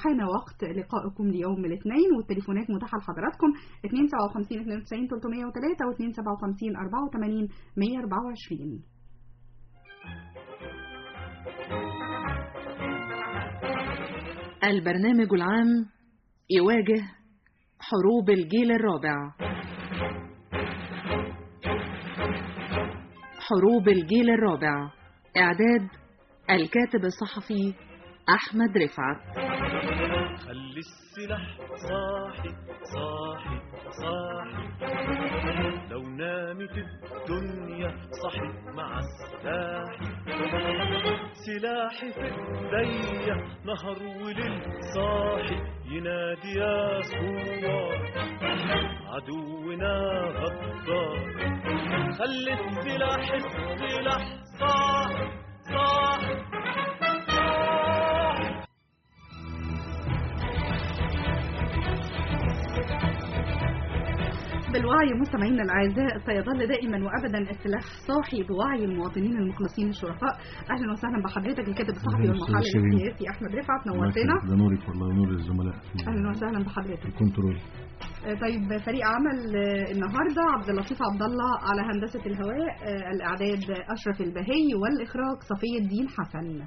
حان وقت لقائكم ليوم الاثنين والتليفونات متاحة لحضراتكم 257 92 303 و 257 84 124 البرنامج العام يواجه حروب الجيل الرابع حروب الجيل الرابع إعداد الكاتب الصحفي أحمد رفعت خلي السلاح صاحي صاحي صاحي لو نامت الدنيا صحي مع السلاحي سلاحي في ايديا نهر وليل صاحي ينادي يا صوار عدونا غدار خلي السلاح السلاح صاحي صاحي صاحي بالوعي مستمعينا الاعزاء سيظل دائما وابدا السلاح صاحي بوعي المواطنين المخلصين الشرفاء اهلا وسهلا بحضرتك الكاتب الصحفي أهلا والمحلل أستاذ شيرين. السياسي احمد رفعت الله نورتنا يخليك. ده نورك والله نور الزملاء في اهلا وسهلا بحضرتك الكنترول آه، طيب فريق عمل آه، النهارده عبد اللطيف عبد الله على هندسه الهواء آه، الاعداد اشرف البهي والاخراج صفي الدين حسن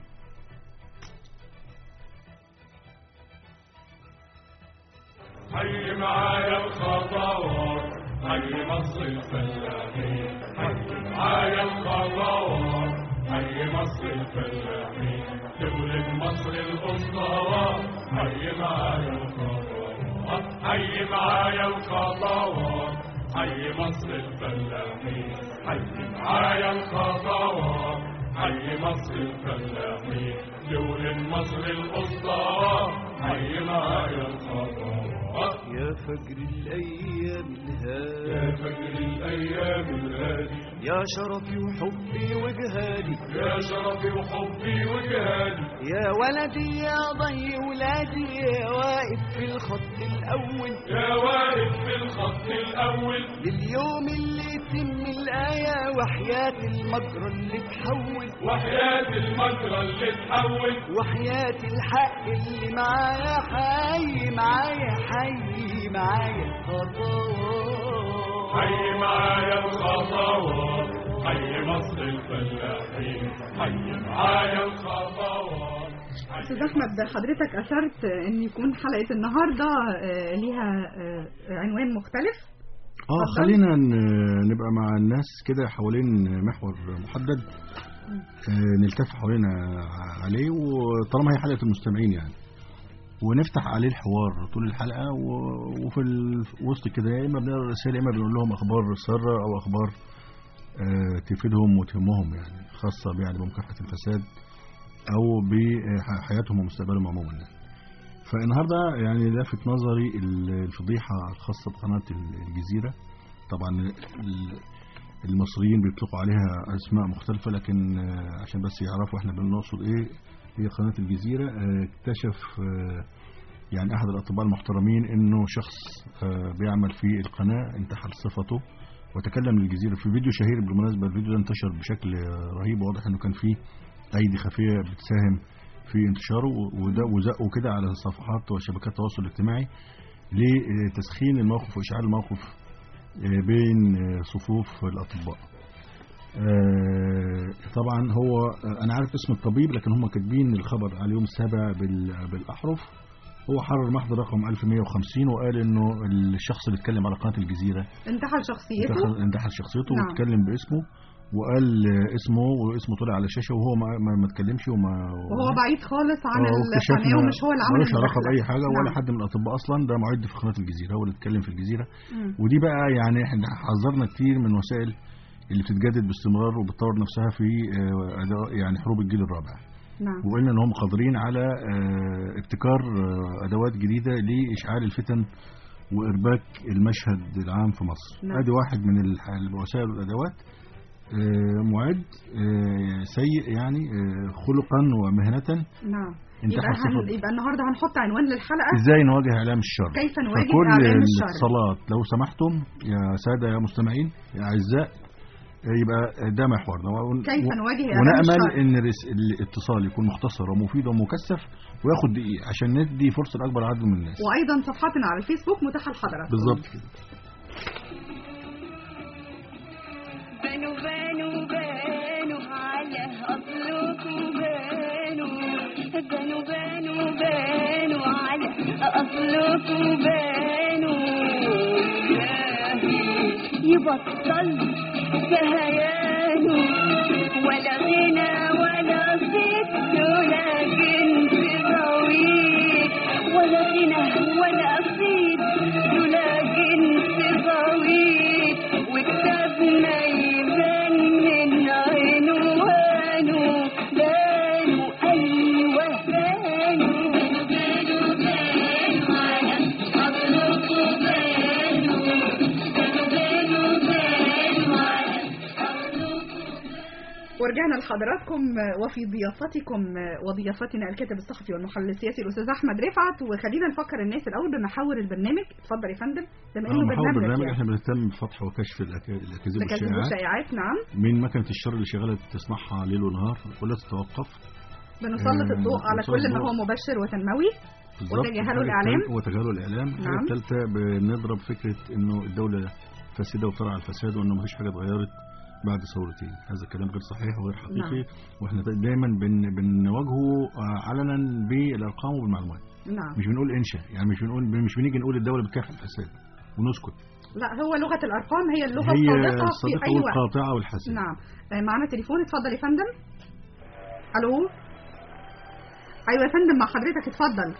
حي معايا الخطوات حي مصر الفلاحين حي معايا الخطوات حي مصر الفلاحين دولة مصر الأسطوات حي معايا الخطوات حي معايا الخطوات حي مصر الفلاحين حي معايا الخطوات حي مصر الفلاحين دولة مصر الأسطوات حي معايا الخطوات يا فجر الأيام الهادي يا فجر الأيام الهادي يا شرفي وحبي وجهادي يا شرفي وحبي وجهادي يا ولدي يا ضي ولادي يا واقف في الخط الأول يا واقف في الخط الأول لليوم اللي يتم الآية وحياة المجرى اللي تحول وحياة المجرى اللي تحول وحياة الحق اللي معايا حي معايا حي معايا خطوات حي معايا الخطوات حي مصر الفلاحين حي معايا الخطوات استاذ احمد حضرتك اشرت ان يكون حلقه النهارده آه، ليها آه، عنوان مختلف اه اتفضل. خلينا ن- نبقى مع الناس كده حوالين محور محدد آه، نلتف حوالينا ع- عليه وطالما هي حلقة المستمعين يعني ونفتح عليه الحوار طول الحلقة و- وفي الوسط كده يا إما بنقرا رسائل يا إما بنقول لهم أخبار سارة أو أخبار آه، تفيدهم وتهمهم يعني خاصة يعني بمكافحة الفساد أو بحياتهم ومستقبلهم عموما يعني. فالنهارده يعني لفت نظري ال- الفضيحه الخاصه بقناه ال- الجزيره طبعا ال- المصريين بيطلقوا عليها اسماء مختلفه لكن آه، عشان بس يعرفوا احنا بنقصد ايه هي قناه الجزيره آه، اكتشف آه، يعني احد الاطباء المحترمين انه شخص آه، بيعمل في القناه انتحل صفته وتكلم للجزيره في فيديو شهير بالمناسبه الفيديو ده انتشر بشكل آه، رهيب واضح انه كان فيه ايدي خفيه بتساهم في انتشاره وده وزقه كده على صفحات وشبكات التواصل الاجتماعي لتسخين الموقف واشعال الموقف آه، بين آه، صفوف الاطباء. آه، طبعا هو آه، انا عارف اسم الطبيب لكن هم كاتبين الخبر على اليوم السابع بال- بالاحرف هو حرر محضر رقم 1150 وقال انه الشخص اللي اتكلم على قناه الجزيره انتحل شخصيته انتحل- انتحل شخصيته نعم. واتكلم باسمه وقال آه، اسمه واسمه طلع على الشاشه وهو ما ما, ما اتكلمش وما وهو بعيد خالص عن آه، واكتشفنا القناه ومش هو اللي عمل ملوش علاقه المداخلة. باي حاجه ولا نعم. حد من الاطباء اصلا ده معد في قناه الجزيره هو اللي اتكلم في الجزيره مم. ودي بقى يعني احنا حذرنا كتير من وسائل اللي بتتجدد باستمرار وبتطور نفسها في آه، أداء- يعني حروب الجيل الرابع نعم وقلنا ان هم قادرين على آه، ابتكار آه، ادوات جديده لاشعال الفتن وارباك المشهد العام في مصر نعم. ادي واحد من الح- الوسائل والادوات آه، معد آه، سيء يعني آه، خلقا ومهنه نعم انتحل يبقى, هن... صفة يبقى النهارده هنحط عنوان للحلقه ازاي نواجه اعلام الشر كيف نواجه فكل اعلام الشر الاتصالات لو سمحتم يا ساده يا مستمعين يا اعزاء يبقى ده محورنا ون- كيف و- نواجه إعلام ونامل الشر؟ ان الرس- الاتصال يكون مختصر ومفيد ومكثف وياخد دقيقه عشان ندي فرصه لاكبر عدد من الناس وايضا صفحتنا على الفيسبوك متاحه لحضراتكم بالظبط كده بانوا بانوا بانوا على أصلكم بانوا بانوا بانوا بانوا على أصلكم بانوا يبطل بهيانه ولا غنى ولا ست ولا جنس طويل ولا غنى ولا صيد ولا جنس طويل وكتابنا يبان من عنوانه بانوا أيوة بانوا بانوا بانوا على أصلكم بانوا بانوا بانوا على ورجعنا لحضراتكم وفي ضيافتكم وضيافتنا الكاتب الصحفي والمحلل السياسي الاستاذ احمد رفعت وخلينا نفكر الناس الاول بمحاور البرنامج اتفضل يا فندم بما آه، انه محاور برنامج برنامج يعني. احنا بنهتم بفتح وكشف الأك- الاكاذيب تكاذيب والشائعات والشائعات نعم من مكنه الشر اللي شغاله تصنعها ليل ونهار ولا تتوقف بنسلط آه، الضوء على بنسلط كل ما الضوء. هو مبشر وتنموي بالظبط. وتجاهلوا الحاجة الإعلام. التالتة- وتجاهلوا الاعلام الحاجه نعم. الثالثه بنضرب فكره انه الدوله فاسده وترعى الفساد وانه مفيش حاجه اتغيرت بعد ثورتين هذا كلام غير صحيح وغير حقيقي واحنا دايما بن بنواجهه آه، علنا بالارقام وبالمعلومات نعم مش بنقول انشا يعني مش بنقول مش بنيجي نقول الدوله بتكافح الفساد ونسكت لا هو لغه الارقام هي اللغه هي الصادقه في الصادقه اي وقت والقاطعه والحاسمه نعم آه، معانا تليفون اتفضل يا فندم الو ايوه يا فندم مع حضرتك اتفضل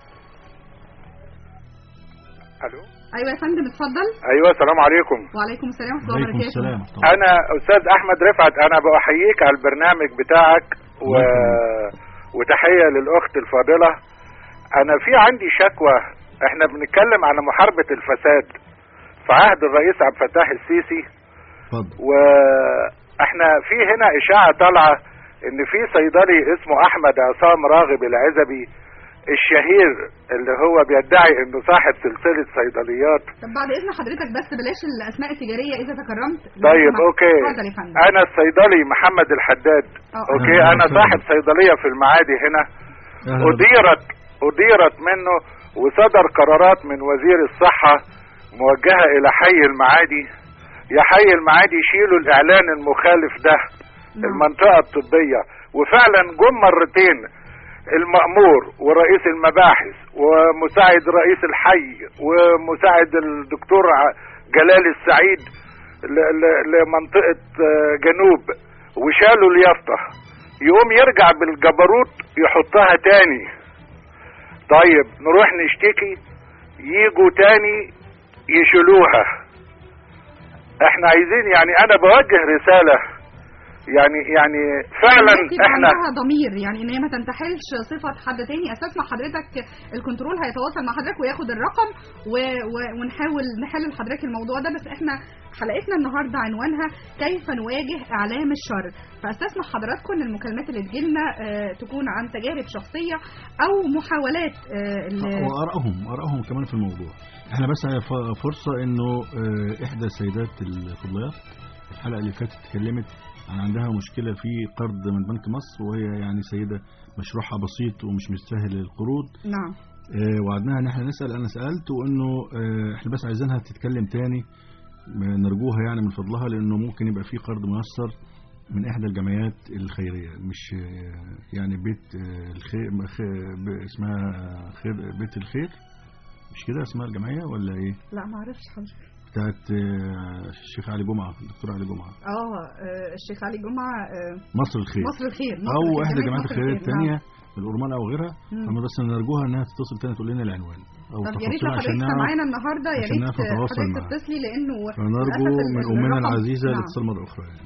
الو ايوه يا فندم اتفضل ايوه السلام عليكم وعليكم السلام ورحمه الله عليكم وبركاته السلام انا استاذ احمد رفعت انا بحييك على البرنامج بتاعك و... الله يخليك. وتحيه للاخت الفاضله انا في عندي شكوى احنا بنتكلم على محاربه الفساد في عهد الرئيس عبد الفتاح السيسي اتفضل واحنا في هنا اشاعه طالعه ان في صيدلي اسمه احمد عصام راغب العزبي الشهير اللي هو بيدعي انه صاحب سلسله صيدليات طب بعد اذن حضرتك بس بلاش الاسماء التجاريه اذا تكرمت طيب لو سمحت. اوكي اتفضل يا فندم انا الصيدلي محمد الحداد آه، اوكي أهلا انا وسهلا. صاحب صيدليه في المعادي هنا أهلا اديرت اديرت منه وصدر قرارات من وزير الصحه موجهه الى حي المعادي يا حي المعادي شيلوا الاعلان المخالف ده نعم. المنطقه الطبيه وفعلا جم مرتين المأمور ورئيس المباحث ومساعد رئيس الحي ومساعد الدكتور ع- جلال السعيد ل- ل- لمنطقة آه، جنوب وشالوا اليافطة يقوم يرجع بالجبروت يحطها تاني طيب نروح نشتكي يجوا تاني يشيلوها احنا عايزين يعني انا بوجه رسالة يعني يعني فعلا الناس يبقى احنا عندها ضمير يعني ان هي ما تنتحلش صفه حد تاني اساس ما حضرتك الكنترول هيتواصل مع حضرتك وياخد الرقم و... و... ونحاول نحل لحضرتك الموضوع ده بس احنا حلقتنا النهارده عنوانها كيف نواجه اعلام الشر فاستسمح حضراتكم ان المكالمات اللي تجيلنا آه، تكون عن تجارب شخصيه او محاولات آه، ال- وارائهم ارائهم كمان في الموضوع احنا بس ف- فرصه انه آه، احدى السيدات الفضليات الحلقه اللي فاتت اتكلمت عن عندها مشكله في قرض من بنك مصر وهي يعني سيده مشروعها بسيط ومش مستاهل القروض نعم آه، وعدناها ان احنا نسال انا سالت وانه آه، احنا بس عايزينها تتكلم تاني آه، نرجوها يعني من فضلها لانه ممكن يبقى في قرض ميسر من احدى الجمعيات الخيريه مش آه، يعني بيت آه، الخير خ- ب- اسمها خير بيت الخير مش كده اسمها الجمعيه ولا ايه لا ما اعرفش حضرتك بتاعت آه، الشيخ علي جمعه الدكتور علي جمعه اه آه، الشيخ علي جمعه آه، مصر الخير مصر الخير مصر او الخير، احدى جمعية الجمعيات مصر الخيريه الخير، الثانيه الأورمان او غيرها مم. اما بس نرجوها انها تتصل تاني تقول لنا العنوان او طب يا ريت لو تفاصيل عشان حضرتك نعرف معانا النهارده يا عشان ريت نعرف نتواصل حضرتك معاها. تتصلي لانه فنرجو للأسف من ال- امنا الرقم- العزيزه نعم. الاتصال مره اخرى يعني.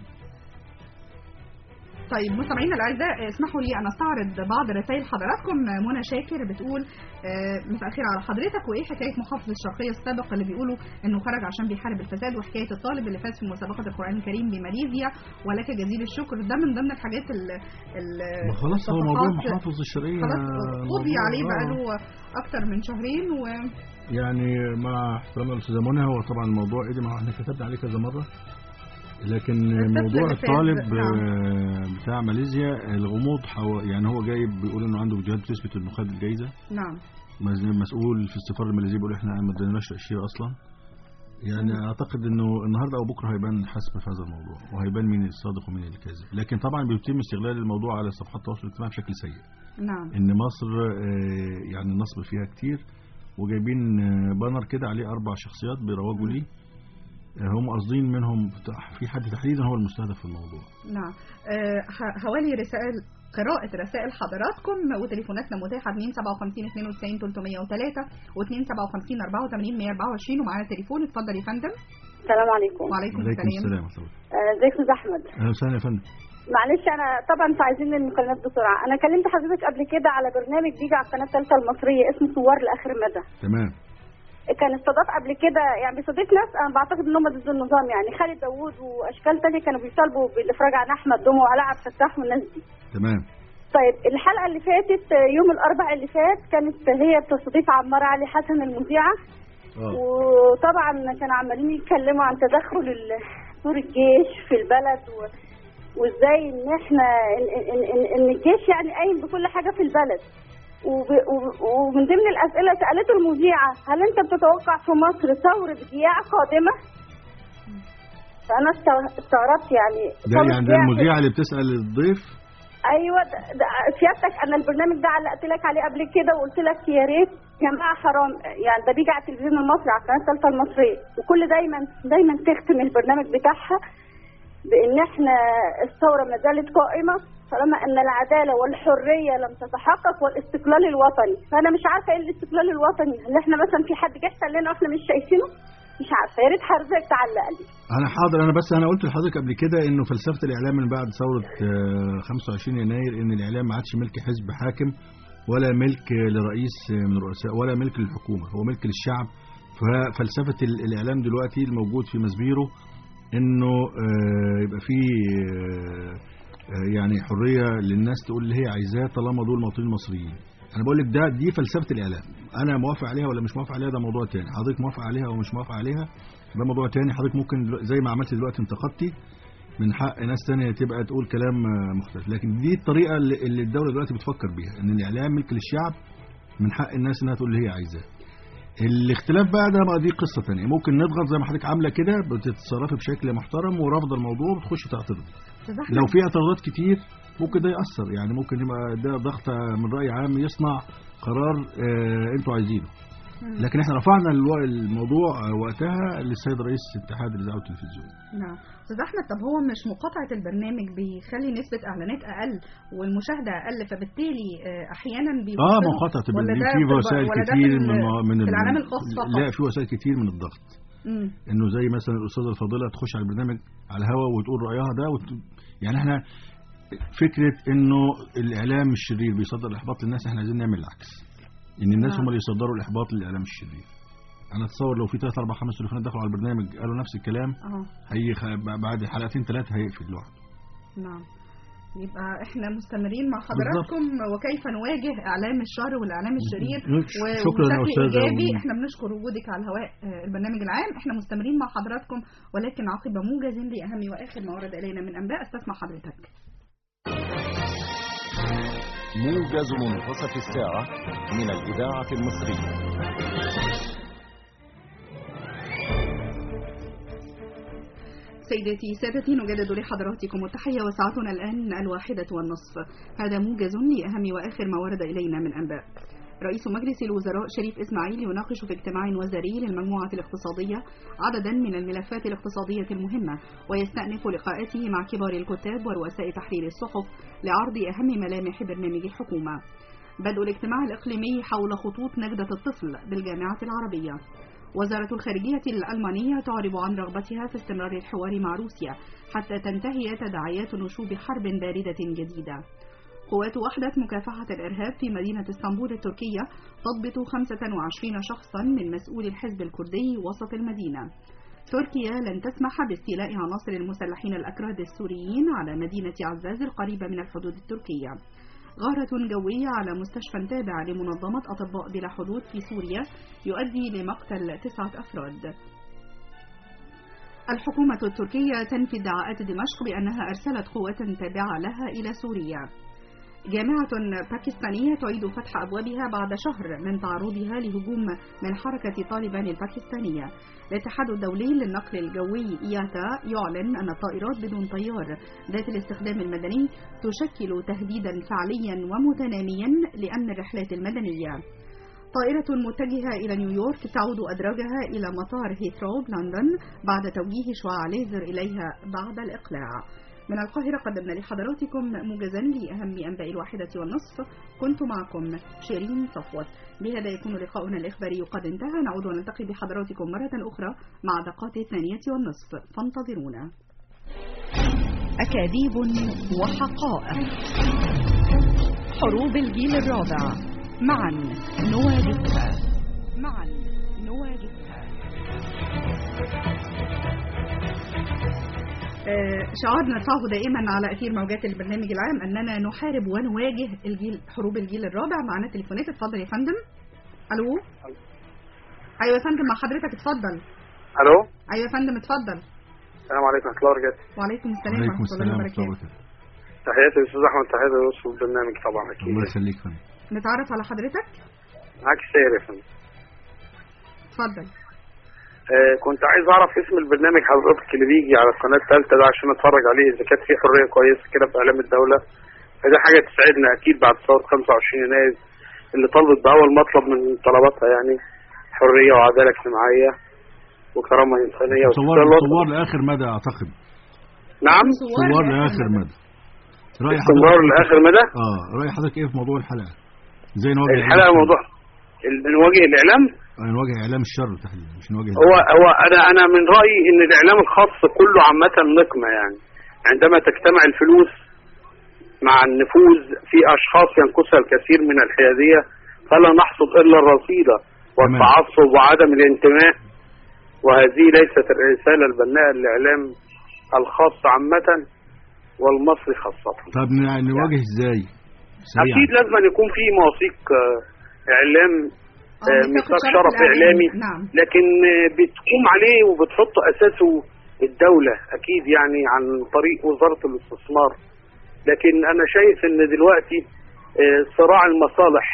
طيب مستمعينا الاعزاء اسمحوا لي ان استعرض بعض رسائل حضراتكم منى شاكر بتقول آه، مساء الخير على حضرتك وايه حكايه محافظ الشرقيه السابق اللي بيقولوا انه خرج عشان بيحارب الفساد وحكايه الطالب اللي فاز في مسابقه القران الكريم بماليزيا ولك جزيل الشكر ده من ضمن الحاجات ال ال- ما خلاص هو موضوع الصفحات- محافظ الشرقيه خلاص قضي موضوع- عليه آه. بقاله اكتر من شهرين و يعني مع احترامنا للاستاذه منى هو طبعا الموضوع ايه ده ما احنا كتبنا عليه كذا مره لكن الطفل موضوع اللي فاز، الطالب نعم. آه، بتاع ماليزيا الغموض حو... يعني هو جايب بيقول انه عنده فيديوهات بتثبت انه خد الجايزه نعم مز- مسؤول في السفاره الماليزيه بيقول احنا ما اديناش تاشيره اصلا يعني اعتقد انه النهارده او بكره هيبان حسب في هذا الموضوع وهيبان مين الصادق ومين الكاذب لكن طبعا بيتم استغلال الموضوع على صفحات التواصل الاجتماعي بشكل سيء نعم ان مصر آه، يعني النصب فيها كتير وجايبين آه، بانر كده عليه اربع شخصيات بيروجوا ليه آه، هم قاصدين منهم في حد تحديدا هو المستهدف في الموضوع نعم آه، ح- حوالي رسائل قراءة رسائل حضراتكم وتليفوناتنا متاحة 257 92 303 و 257 84 124 ومعانا تليفون اتفضل يا فندم السلام عليكم وعليكم عليكم السلام السلام ورحمه الله آه، ازيك يا استاذ احمد اهلا وسهلا يا فندم معلش انا طبعا انتوا عايزين المكالمات بسرعه انا كلمت حضرتك قبل كده على برنامج بيجي على القناه الثالثه المصريه اسمه ثوار لاخر مدى تمام كان استضاف قبل كده يعني بيستضيف ناس انا بعتقد ان هم ضد النظام يعني خالد داوود واشكال تانية كانوا بيطالبوا بالافراج عن احمد دومو وعلاء عبد الفتاح والناس دي تمام طيب الحلقه اللي فاتت آه، يوم الاربع اللي فات كانت هي بتستضيف عمار علي حسن المذيعه اه وطبعا كانوا عمالين يتكلموا عن تدخل ال- دور الجيش في البلد و... وازاي ان احنا ان, إن, إن, ان الجيش يعني قايم بكل حاجه في البلد وب... وب- ومن ضمن الاسئله سالته المذيعه هل انت بتتوقع في مصر ثوره جياع قادمه؟ فانا استو- استغربت يعني ده ثورة يعني ده جياع في- المذيع اللي بتسال الضيف ايوه ده ده سيادتك انا البرنامج ده علقت لك عليه قبل كده وقلت لك يا ريت يا جماعه حرام يعني ده بيجي على التلفزيون المصري على القناه الثالثه المصريه وكل دايما دايما تختم البرنامج بتاعها بان احنا الثوره ما زالت قائمه طالما ان العداله والحريه لم تتحقق والاستقلال الوطني فانا مش عارفه ايه الاستقلال الوطني هل احنا مثلا في حد جه لنا واحنا مش شايفينه مش عارفه يا ريت حضرتك تعلق لي انا حاضر انا بس انا قلت لحضرتك قبل كده انه فلسفه الاعلام من بعد ثوره آه، 25 يناير ان الاعلام ما عادش ملك حزب حاكم ولا ملك لرئيس من الرؤساء ولا ملك للحكومه هو ملك للشعب ففلسفه ال- الاعلام دلوقتي الموجود في مسبيره انه آه، يبقى فيه آه، آه، يعني حريه للناس تقول اللي هي عايزاه طالما دول مواطنين مصريين انا بقول لك ده دي فلسفه الاعلام انا موافق عليها ولا مش موافق عليها ده موضوع تاني حضرتك موافق عليها او مش موافق عليها ده موضوع تاني حضرتك ممكن دلو- زي ما عملت دلوقتي انتقدتي من حق ناس تانية تبقى تقول كلام آه، مختلف لكن دي الطريقة اللي اللي الدولة دلوقتي بتفكر بيها ان الاعلام ملك للشعب من حق الناس انها تقول اللي هي عايزاه الاختلاف بقى ده بقى دي قصة تانية ممكن نضغط زي ما حضرتك عاملة كده بتتصرفي بشكل محترم ورافضة الموضوع وتخش تعترضي أستاذ أحمد، لو في اعتراضات كتير ممكن ده يأثر يعني ممكن يبقى ده ضغط من رأي عام يصنع قرار آه انتوا عايزينه مم. لكن احنا رفعنا الو- الموضوع آه، وقتها للسيد رئيس اتحاد الاذاعه والتلفزيون نعم استاذ احمد طب هو مش مقاطعه البرنامج بيخلي نسبه اعلانات اقل والمشاهده اقل فبالتالي آه، احيانا اه بيفضلوا- مقاطعه ولا البرنامج ده في في- وسائل ولا ده كتير في ال- من من في ال- الإعلام الخاص فقط؟ لا في وسائل كتير من الضغط مم. انه زي مثلا الاستاذه الفاضله تخش على البرنامج على الهوا وتقول رايها ده وت... يعني احنا فكره انه الاعلام الشرير بيصدر الاحباط للناس احنا عايزين نعمل العكس ان الناس نعم. هم اللي يصدروا الاحباط للاعلام الشرير انا اتصور لو في ثلاث اربع خمس تليفونات دخلوا على البرنامج قالوا نفس الكلام اه هي بعد حلقتين ثلاثه هيقفل لوحده نعم يبقى احنا مستمرين مع حضراتكم وكيف نواجه اعلام الشر والاعلام الشرير و- شكرا يا وبشكل استاذه ايجابي و- احنا بنشكر وجودك على الهواء آه، البرنامج العام احنا مستمرين مع حضراتكم ولكن عقب موجز لاهم واخر ما ورد الينا من انباء استسمع حضرتك موجز منتصف الساعة من الإذاعة المصرية سيداتي سادتي نجدد لحضراتكم التحية وساعتنا الآن الواحدة والنصف هذا موجز لأهم وآخر ما ورد إلينا من أنباء رئيس مجلس الوزراء شريف إسماعيل يناقش في اجتماع وزاري للمجموعة الاقتصادية عددا من الملفات الاقتصادية المهمة ويستأنف لقاءاته مع كبار الكتاب ورؤساء تحرير الصحف لعرض أهم ملامح برنامج الحكومة بدء الاجتماع الإقليمي حول خطوط نجدة الطفل بالجامعة العربية وزارة الخارجية الألمانية تعرب عن رغبتها في استمرار الحوار مع روسيا حتى تنتهي تداعيات نشوب حرب باردة جديدة قوات وحدة مكافحة الإرهاب في مدينة اسطنبول التركية تضبط 25 شخصا من مسؤول الحزب الكردي وسط المدينة تركيا لن تسمح باستيلاء عناصر المسلحين الأكراد السوريين على مدينة عزاز القريبة من الحدود التركية غارة جوية على مستشفى تابع لمنظمة أطباء بلا حدود في سوريا يؤدي لمقتل تسعة أفراد الحكومة التركية تنفي ادعاءات دمشق بأنها أرسلت قوات تابعة لها إلى سوريا جامعة باكستانية تعيد فتح أبوابها بعد شهر من تعرضها لهجوم من حركة طالبان الباكستانية الاتحاد الدولي للنقل الجوي إياتا يعلن أن الطائرات بدون طيار ذات الاستخدام المدني تشكل تهديدا فعليا ومتناميا لأمن الرحلات المدنية طائرة متجهة إلى نيويورك تعود أدراجها إلى مطار هيثرو بلندن بعد توجيه شعاع ليزر إليها بعد الإقلاع من القاهرة قدمنا لحضراتكم موجزا لأهم أنباء الواحدة والنصف كنت معكم شيرين صفوت بهذا يكون لقاؤنا الإخباري قد انتهى نعود ونلتقي بحضراتكم مرة أخرى مع دقات الثانية والنصف فانتظرونا أكاذيب وحقائق حروب الجيل الرابع معا نواجهها معا نواجهها آه، شعار نرفعه دائما على اثير موجات البرنامج العام اننا نحارب ونواجه الجيل حروب الجيل الرابع معنا تليفونات اتفضل يا فندم الو ايوه يا فندم مع حضرتك اتفضل الو ايوه يا فندم اتفضل السلام عليكم ورحمه الله وبركاته وعليكم السلام عليكم ورحمه الله السلام ورحمة وبركاته الله وبركاته تحياتي للاستاذ احمد تحياتي لوصف البرنامج طبعا اكيد الله يخليك فندم نتعرف على حضرتك معاك سير يا فندم اتفضل آه كنت عايز اعرف اسم البرنامج حضرتك اللي بيجي على القناه الثالثه ده عشان اتفرج عليه اذا كانت فيه حريه كويسه كده في اعلام الدوله فدي حاجه تسعدنا اكيد بعد ثوره 25 يناير اللي طلبت باول مطلب من طلباتها يعني حريه وعداله اجتماعيه وكرامه انسانيه صور واستقلال وطني. صور لاخر مدى اعتقد نعم صور لاخر مدى راي استمرار حضرتك لاخر مدى اه راي حضرتك ايه في موضوع الحلقه زي نواجه الحلقه إعلام موضوع ال- نواجه الاعلام الشر. آه، نواجه اعلام الشر تحديدا مش نواجه هو هو انا انا من رايي ان الاعلام الخاص كله عامه نقمه يعني عندما تجتمع الفلوس مع النفوذ في اشخاص ينقصها الكثير من الحياديه فلا نحصد الا الرصيد والتعصب وعدم الانتماء وهذه ليست الرساله البناءه للاعلام الخاص عامه والمصري خاصه طب ن- نواجه ازاي؟ سريعا اكيد لازم أن يكون في مواثيق آه، اعلام آه، آه، ميثاق ميثاق الشرف شرف الإعلامي. اعلامي نعم. لكن آه، بتقوم عليه وبتحط اساسه الدوله اكيد يعني عن طريق وزاره الاستثمار لكن انا شايف ان دلوقتي آه، صراع المصالح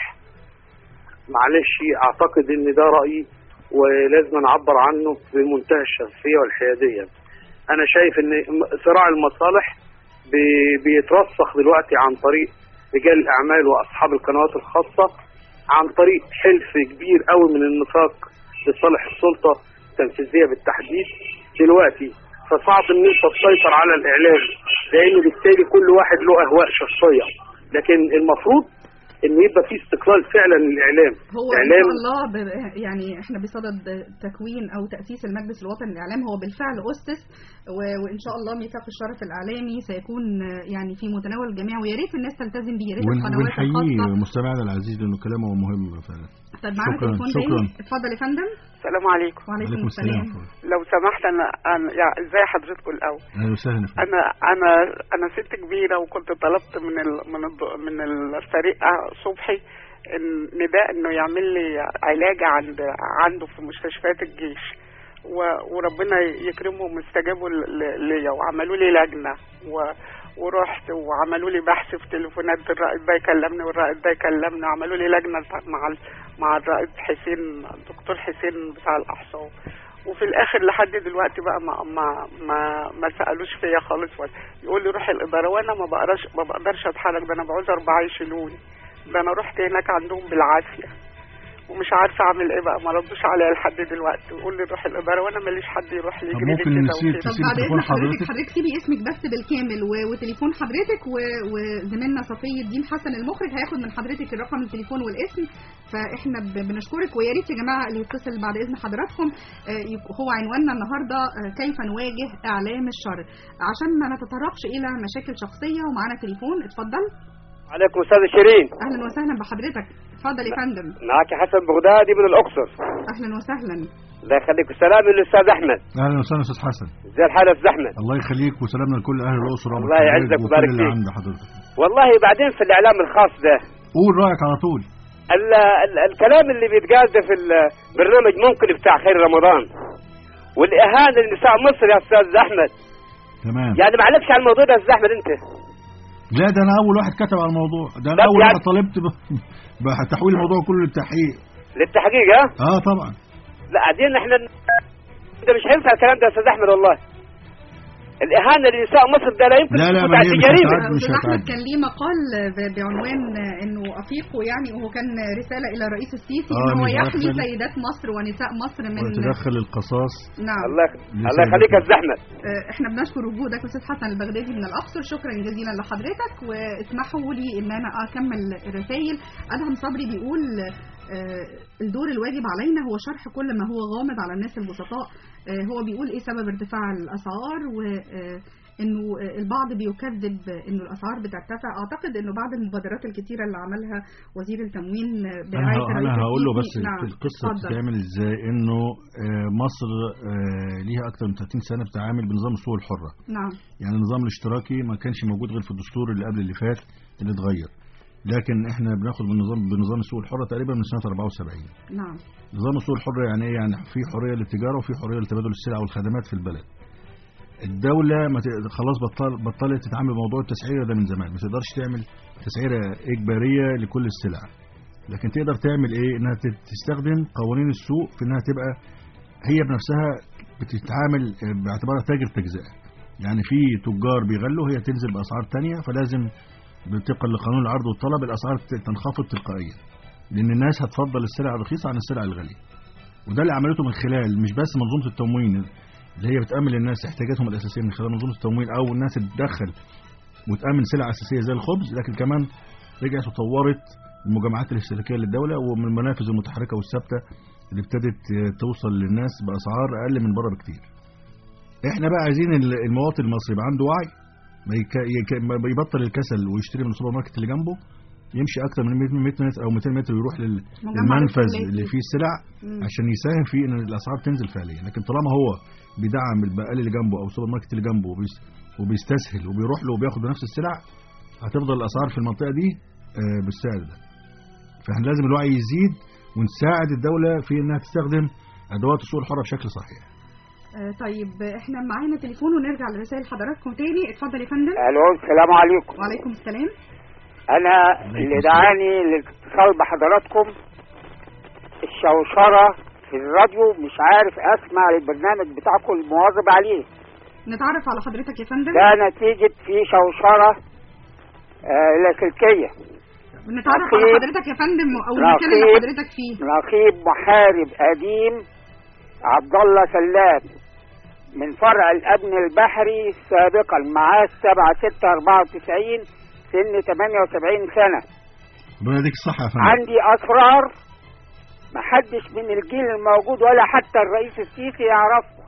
معلش اعتقد ان ده رايي ولازم نعبر عنه بمنتهى الشفافيه والحياديه انا شايف ان م- صراع المصالح بي- بيترسخ دلوقتي عن طريق رجال الاعمال واصحاب القنوات الخاصه عن طريق حلف كبير قوي من النفاق لصالح السلطه التنفيذيه بالتحديد دلوقتي فصعب ان انت تسيطر على الاعلام لان بالتالي كل واحد له اهواء شخصيه لكن المفروض ان يبقى في استقلال فعلا للاعلام هو اعلام ان شاء الله ب... يعني احنا بصدد تكوين او تاسيس المجلس الوطني للاعلام هو بالفعل اسس و... وان شاء الله ميثاق الشرف الاعلامي سيكون يعني في متناول الجميع ويا ريت الناس تلتزم بيه يا ريت ون- القنوات ونحييه الخاصه مستمعنا العزيز لانه كلامه مهم فعلا طب معانا شكراً، تليفون شكراً. تاني اتفضل يا فندم السلام عليكم وعليكم عليكم السلام السلام لو سمحت انا انا يعني ازاي حضرتكم الاول اهلا وسهلا فيك. انا انا انا ست كبيره وكنت طلبت من ال من ال من الفريق صبحي إن نداء انه يعمل لي علاج عند عنده في مستشفيات الجيش و- وربنا يكرمهم استجابوا ل- ل- ليا وعملوا لي لجنه و ورحت وعملوا لي بحث في تليفونات الرائد ده يكلمني والرائد ده يكلمني وعملوا لي لجنه مع ال- مع الرائد حسين الدكتور حسين بتاع الاعصاب وفي الاخر لحد دلوقتي بقى ما ما ما, ما سالوش فيا خالص ولا يقول لي روح الاداره وانا ما بقدرش ما بقدرش اتحرك ده انا بعوز اربعه يشيلوني ده انا رحت هناك عندهم بالعافيه ومش عارفه اعمل ايه بقى ما ردوش عليا لحد دلوقتي يقول لي روح الاداره وانا ماليش حد يروح لي طب يجري لي ممكن كده نسيب- وكده. طب تسيب بعد تليفون اذن حضرتك حضرتك؟ حضرتك سيبي اسمك بس بالكامل و... وتليفون حضرتك و... وزميلنا صفي الدين حسن المخرج هياخد من حضرتك الرقم التليفون والاسم فاحنا ب... بنشكرك ويا ريت يا جماعه اللي يتصل بعد اذن حضراتكم آه، يك- هو عنواننا النهارده آه، كيف نواجه اعلام الشر عشان ما نتطرقش الى مشاكل شخصيه ومعانا تليفون اتفضل عليكم استاذ شيرين اهلا وسهلا بحضرتك اتفضل يا فندم معك حسن بغدادي من الاقصر اهلا وسهلا الله يخليك السلام للاستاذ احمد اهلا وسهلا استاذ حسن زي الحال يا استاذ احمد الله يخليك وسلامنا لكل اهل الاقصر وأبو الله الحجاج يعزك وكل ويبارك اللي فيك. عند حضرتك والله بعدين في الاعلام الخاص ده قول رايك على طول ال ال الكلام اللي بيتقال ده في البرنامج ممكن بتاع خير رمضان والاهانه لنساء مصر يا استاذ احمد تمام يعني ما علقش على الموضوع ده يا استاذ احمد انت لا ده انا اول واحد كتب على الموضوع ده انا طب اول يعني- واحد طالبت ب- بتحويل الموضوع كله للتحقيق للتحقيق ها اه طبعا لا قاعدين احنا ده مش هينفع الكلام ده يا استاذ احمد والله الاهانه لنساء مصر ده لا يمكن لا، لا، تكون ما هي تعدي مش جريمه هتعدي. مش استاذ احمد هتعدي. كان ليه مقال ب- بعنوان انه افيقوا يعني وهو كان رساله الى الرئيس السيسي آه، ان هو مش يحمي داخل. سيدات مصر ونساء مصر من ويتدخل القصاص نعم الله الله يخليك يا استاذ احمد آه، احنا بنشكر وجودك استاذ حسن البغدادي من الاقصر شكرا جزيلا لحضرتك واسمحوا لي ان انا اكمل الرسائل ادهم صبري بيقول آه، الدور الواجب علينا هو شرح كل ما هو غامض على الناس البسطاء آه، هو بيقول ايه سبب ارتفاع الاسعار و آه، انه البعض بيكذب انه الاسعار بترتفع اعتقد انه بعد المبادرات الكتيره اللي عملها وزير التموين برعايه انا الرئيس انا هقول له بس السيسي. نعم القصه اتفضل. بتتعمل ازاي انه آه، مصر آه، ليها اكتر من 30 سنه بتتعامل بنظام السوق الحره نعم يعني النظام الاشتراكي ما كانش موجود غير في الدستور اللي قبل اللي فات اللي اتغير لكن احنا بناخد بالنظام بنظام السوق الحر تقريبا من سنه 74 نعم نظام السوق الحر يعني ايه يعني في حريه للتجاره وفي حريه لتبادل السلع والخدمات في البلد الدولة ما ت- خلاص بطل بطلت تتعامل بموضوع التسعيرة ده من زمان ما تقدرش تعمل تسعيرة إجبارية لكل السلع لكن تقدر تعمل إيه إنها ت- تستخدم قوانين السوق في إنها تبقى هي بنفسها بتتعامل باعتبارها تاجر تجزئة يعني في تجار بيغلوا هي تنزل بأسعار تانية فلازم طبقا لقانون العرض والطلب الأسعار ت- تنخفض تلقائيا لأن الناس هتفضل السلع الرخيصة عن السلع الغالية وده اللي عملته من خلال مش بس منظومة التموين اللي هي بتأمن للناس احتياجاتهم الأساسية من خلال منظومة التموين أو الناس تتدخل وتأمن سلع أساسية زي الخبز لكن كمان رجعت وطورت المجمعات الاستهلاكية للدولة ومن المنافذ المتحركة والثابتة اللي ابتدت توصل للناس بأسعار أقل من بره بكتير. احنا بقى عايزين ال- المواطن المصري يبقى عنده وعي ما يك- يك- ما يبطل الكسل ويشتري من السوبر ماركت اللي جنبه يمشي اكتر من 100 متر او 200 متر ويروح لل- مجمع للمنفذ الاستهلاكي. اللي فيه السلع مم. عشان يساهم في ان الاسعار تنزل فعليا لكن طالما هو بيدعم البقال اللي جنبه او السوبر ماركت اللي جنبه وبيس- وبيستسهل وبيروح له وبياخد بنفس السلع هتفضل الاسعار في المنطقه دي آه، بالسعر ده فاحنا لازم الوعي يزيد ونساعد الدوله في انها تستخدم ادوات السوق الحره بشكل صحيح آه، طيب احنا معانا تليفون ونرجع لرسائل حضراتكم تاني اتفضل يا فندم الو السلام عليكم وعليكم السلام انا اللي دعاني للاتصال بحضراتكم الشوشره في الراديو مش عارف اسمع البرنامج بتاعكم المواظب عليه نتعرف على حضرتك يا فندم ده نتيجه في شوشره آه لاسلكيه نتعرف على رقيب- حضرتك يا فندم او المكان اللي رقيب- حضرتك فيه رقيب محارب قديم عبد الله سلام من فرع الامن البحري سابقا معاه 7 6 94 سن 78 سنه ربنا يديك الصحه يا فندم عندي اسرار محدش من الجيل الموجود ولا حتى الرئيس السيسي يعرفها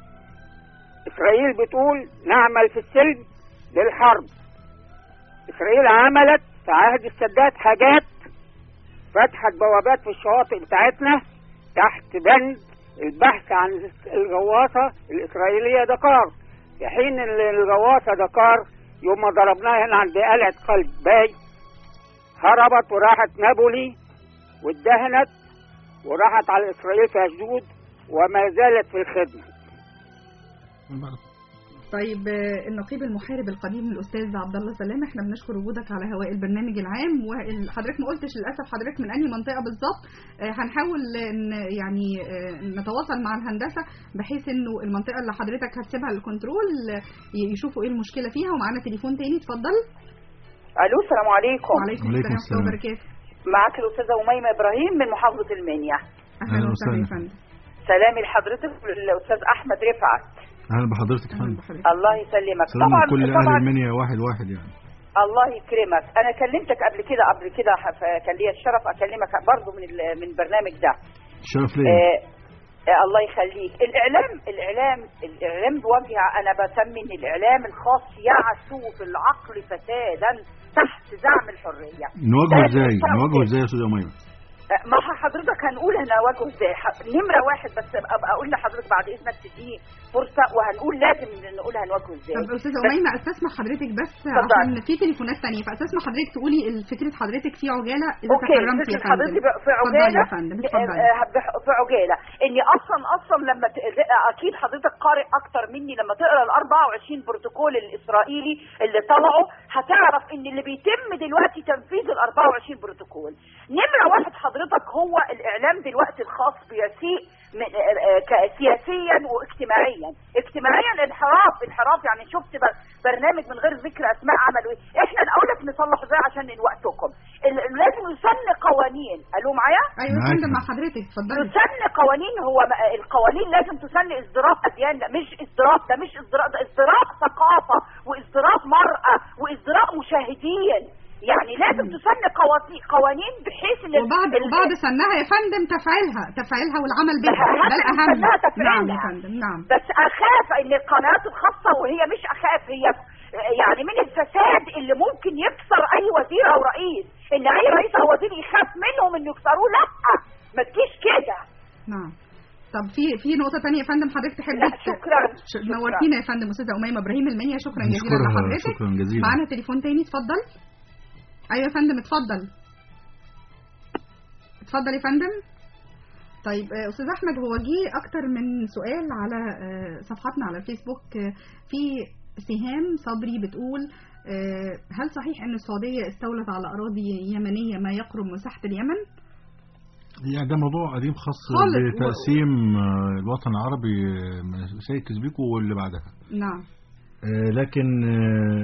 اسرائيل بتقول نعمل في السلم للحرب اسرائيل عملت في عهد السادات حاجات فتحت بوابات في الشواطئ بتاعتنا تحت بند البحث عن الغواصة الإسرائيلية دكار في حين ال- الغواصة دكار يوم ما ضربناها هنا عند قلعة قلب باي هربت وراحت نابولي واتدهنت وراحت على إسرائيل في أشدود وما زالت في الخدمة طيب آه، النقيب المحارب القديم الاستاذ عبد الله سلام احنا بنشكر وجودك على هواء البرنامج العام وحضرتك ما قلتش للاسف حضرتك من انهي منطقه بالظبط آه، هنحاول ان يعني آه، نتواصل مع الهندسه بحيث انه المنطقه اللي حضرتك هتسيبها للكنترول آه، يشوفوا ايه المشكله فيها ومعانا تليفون تاني اتفضل الو السلام عليكم وعليكم وعليكم السلام ورحمه الله السلام. وبركاته معاك الاستاذه اميمه ابراهيم من محافظه المنيا اهلا أهلا وسهلا يا وسهلا. فندم سلامي لحضرتك وللاستاذ احمد رفعت اهلا بحضرتك يا فندم الله يسلمك سلام طبعا لكل اهل طبعا المنيا واحد واحد يعني الله يكرمك انا كلمتك قبل كده قبل كده ح- كان لي الشرف اكلمك برضه من ال- من البرنامج ده الشرف ليا آه آه الله يخليك الاعلام الاعلام الاعلام بوجه انا بسمي ان الاعلام الخاص يعسو في العقل فسادا تحت زعم الحريه نواجهه ده ازاي الإنسان نواجهه كده. ازاي يا استاذ اميمه ما ح- حضرتك هنقول هنواجهه ازاي ح- نمره واحد بس ابقى اقول لحضرتك بعد اذنك تديني فرصه وهنقول لازم نقول هنواجهه ازاي طب استاذه بس- اميمه استسمح حضرتك بس اتفضلي. عشان في تليفونات تانية فاستسمح حضرتك تقولي فكره حضرتك في عجاله اذا اوكي تكرمتي يا فكرة فندم حضرتك بقى في اتفضلي عجاله يا فندم اتفضلي آه، آه، بح- في عجاله اني اصلا اصلا لما ت... اكيد حضرتك قارئ اكتر مني لما تقرا ال 24 بروتوكول الاسرائيلي اللي طلعوا هتعرف ان اللي بيتم دلوقتي تنفيذ ال 24 بروتوكول نمره واحد حضرتك هو الاعلام دلوقتي الخاص بيسيء من آه، آه، ك- سياسيا واجتماعيا اجتماعيا انحراف انحراف يعني شفت ب- برنامج من غير ذكر اسماء عملوا ايه احنا الاول نصلح ده عشان وقتكم ال- لازم يسن قوانين قالوا معايا ايوه يا فندم مع حضرتك اتفضلي تسن قوانين هو م- القوانين لازم تسن ازدراء اديان لا مش ازدراء ده مش ازدراء ده ازدراء ثقافه وازدراء مراه وازدراء مشاهدين يعني لازم تسن قوانين قوانين بحيث ان وبعد ال- وبعد سنها يا فندم تفعيلها تفعيلها والعمل بها أهم ده الاهم سنها تفعيلها. نعم يا فندم نعم بس اخاف ان القنوات الخاصه وهي مش اخاف هي يعني من الفساد اللي ممكن يكسر اي وزير او رئيس ان اي رئيس او وزير يخاف منهم انه يكسروه لا ما تجيش كده نعم طب في في نقطة تانية يا فندم حضرتك تحبي لا، ت- شكراً. ش- شكراً. نورتينا يا فندم أستاذة أميمة إبراهيم المنيا شكرا جزيلا نشكرها لحضرتك شكرا جزيلا معانا تليفون تاني اتفضل أيوة يا فندم اتفضل اتفضل يا فندم طيب آه، أستاذ أحمد هو جه أكتر من سؤال على آه، صفحتنا على الفيسبوك آه، في سهام صبري بتقول آه، هل صحيح أن السعودية استولت على أراضي يمنية ما يقرب مساحة اليمن؟ يعني ده موضوع قديم خاص خالص. بتقسيم آه، الوطن العربي آه، من سيد كزبيكو واللي بعدها نعم آه، لكن آه،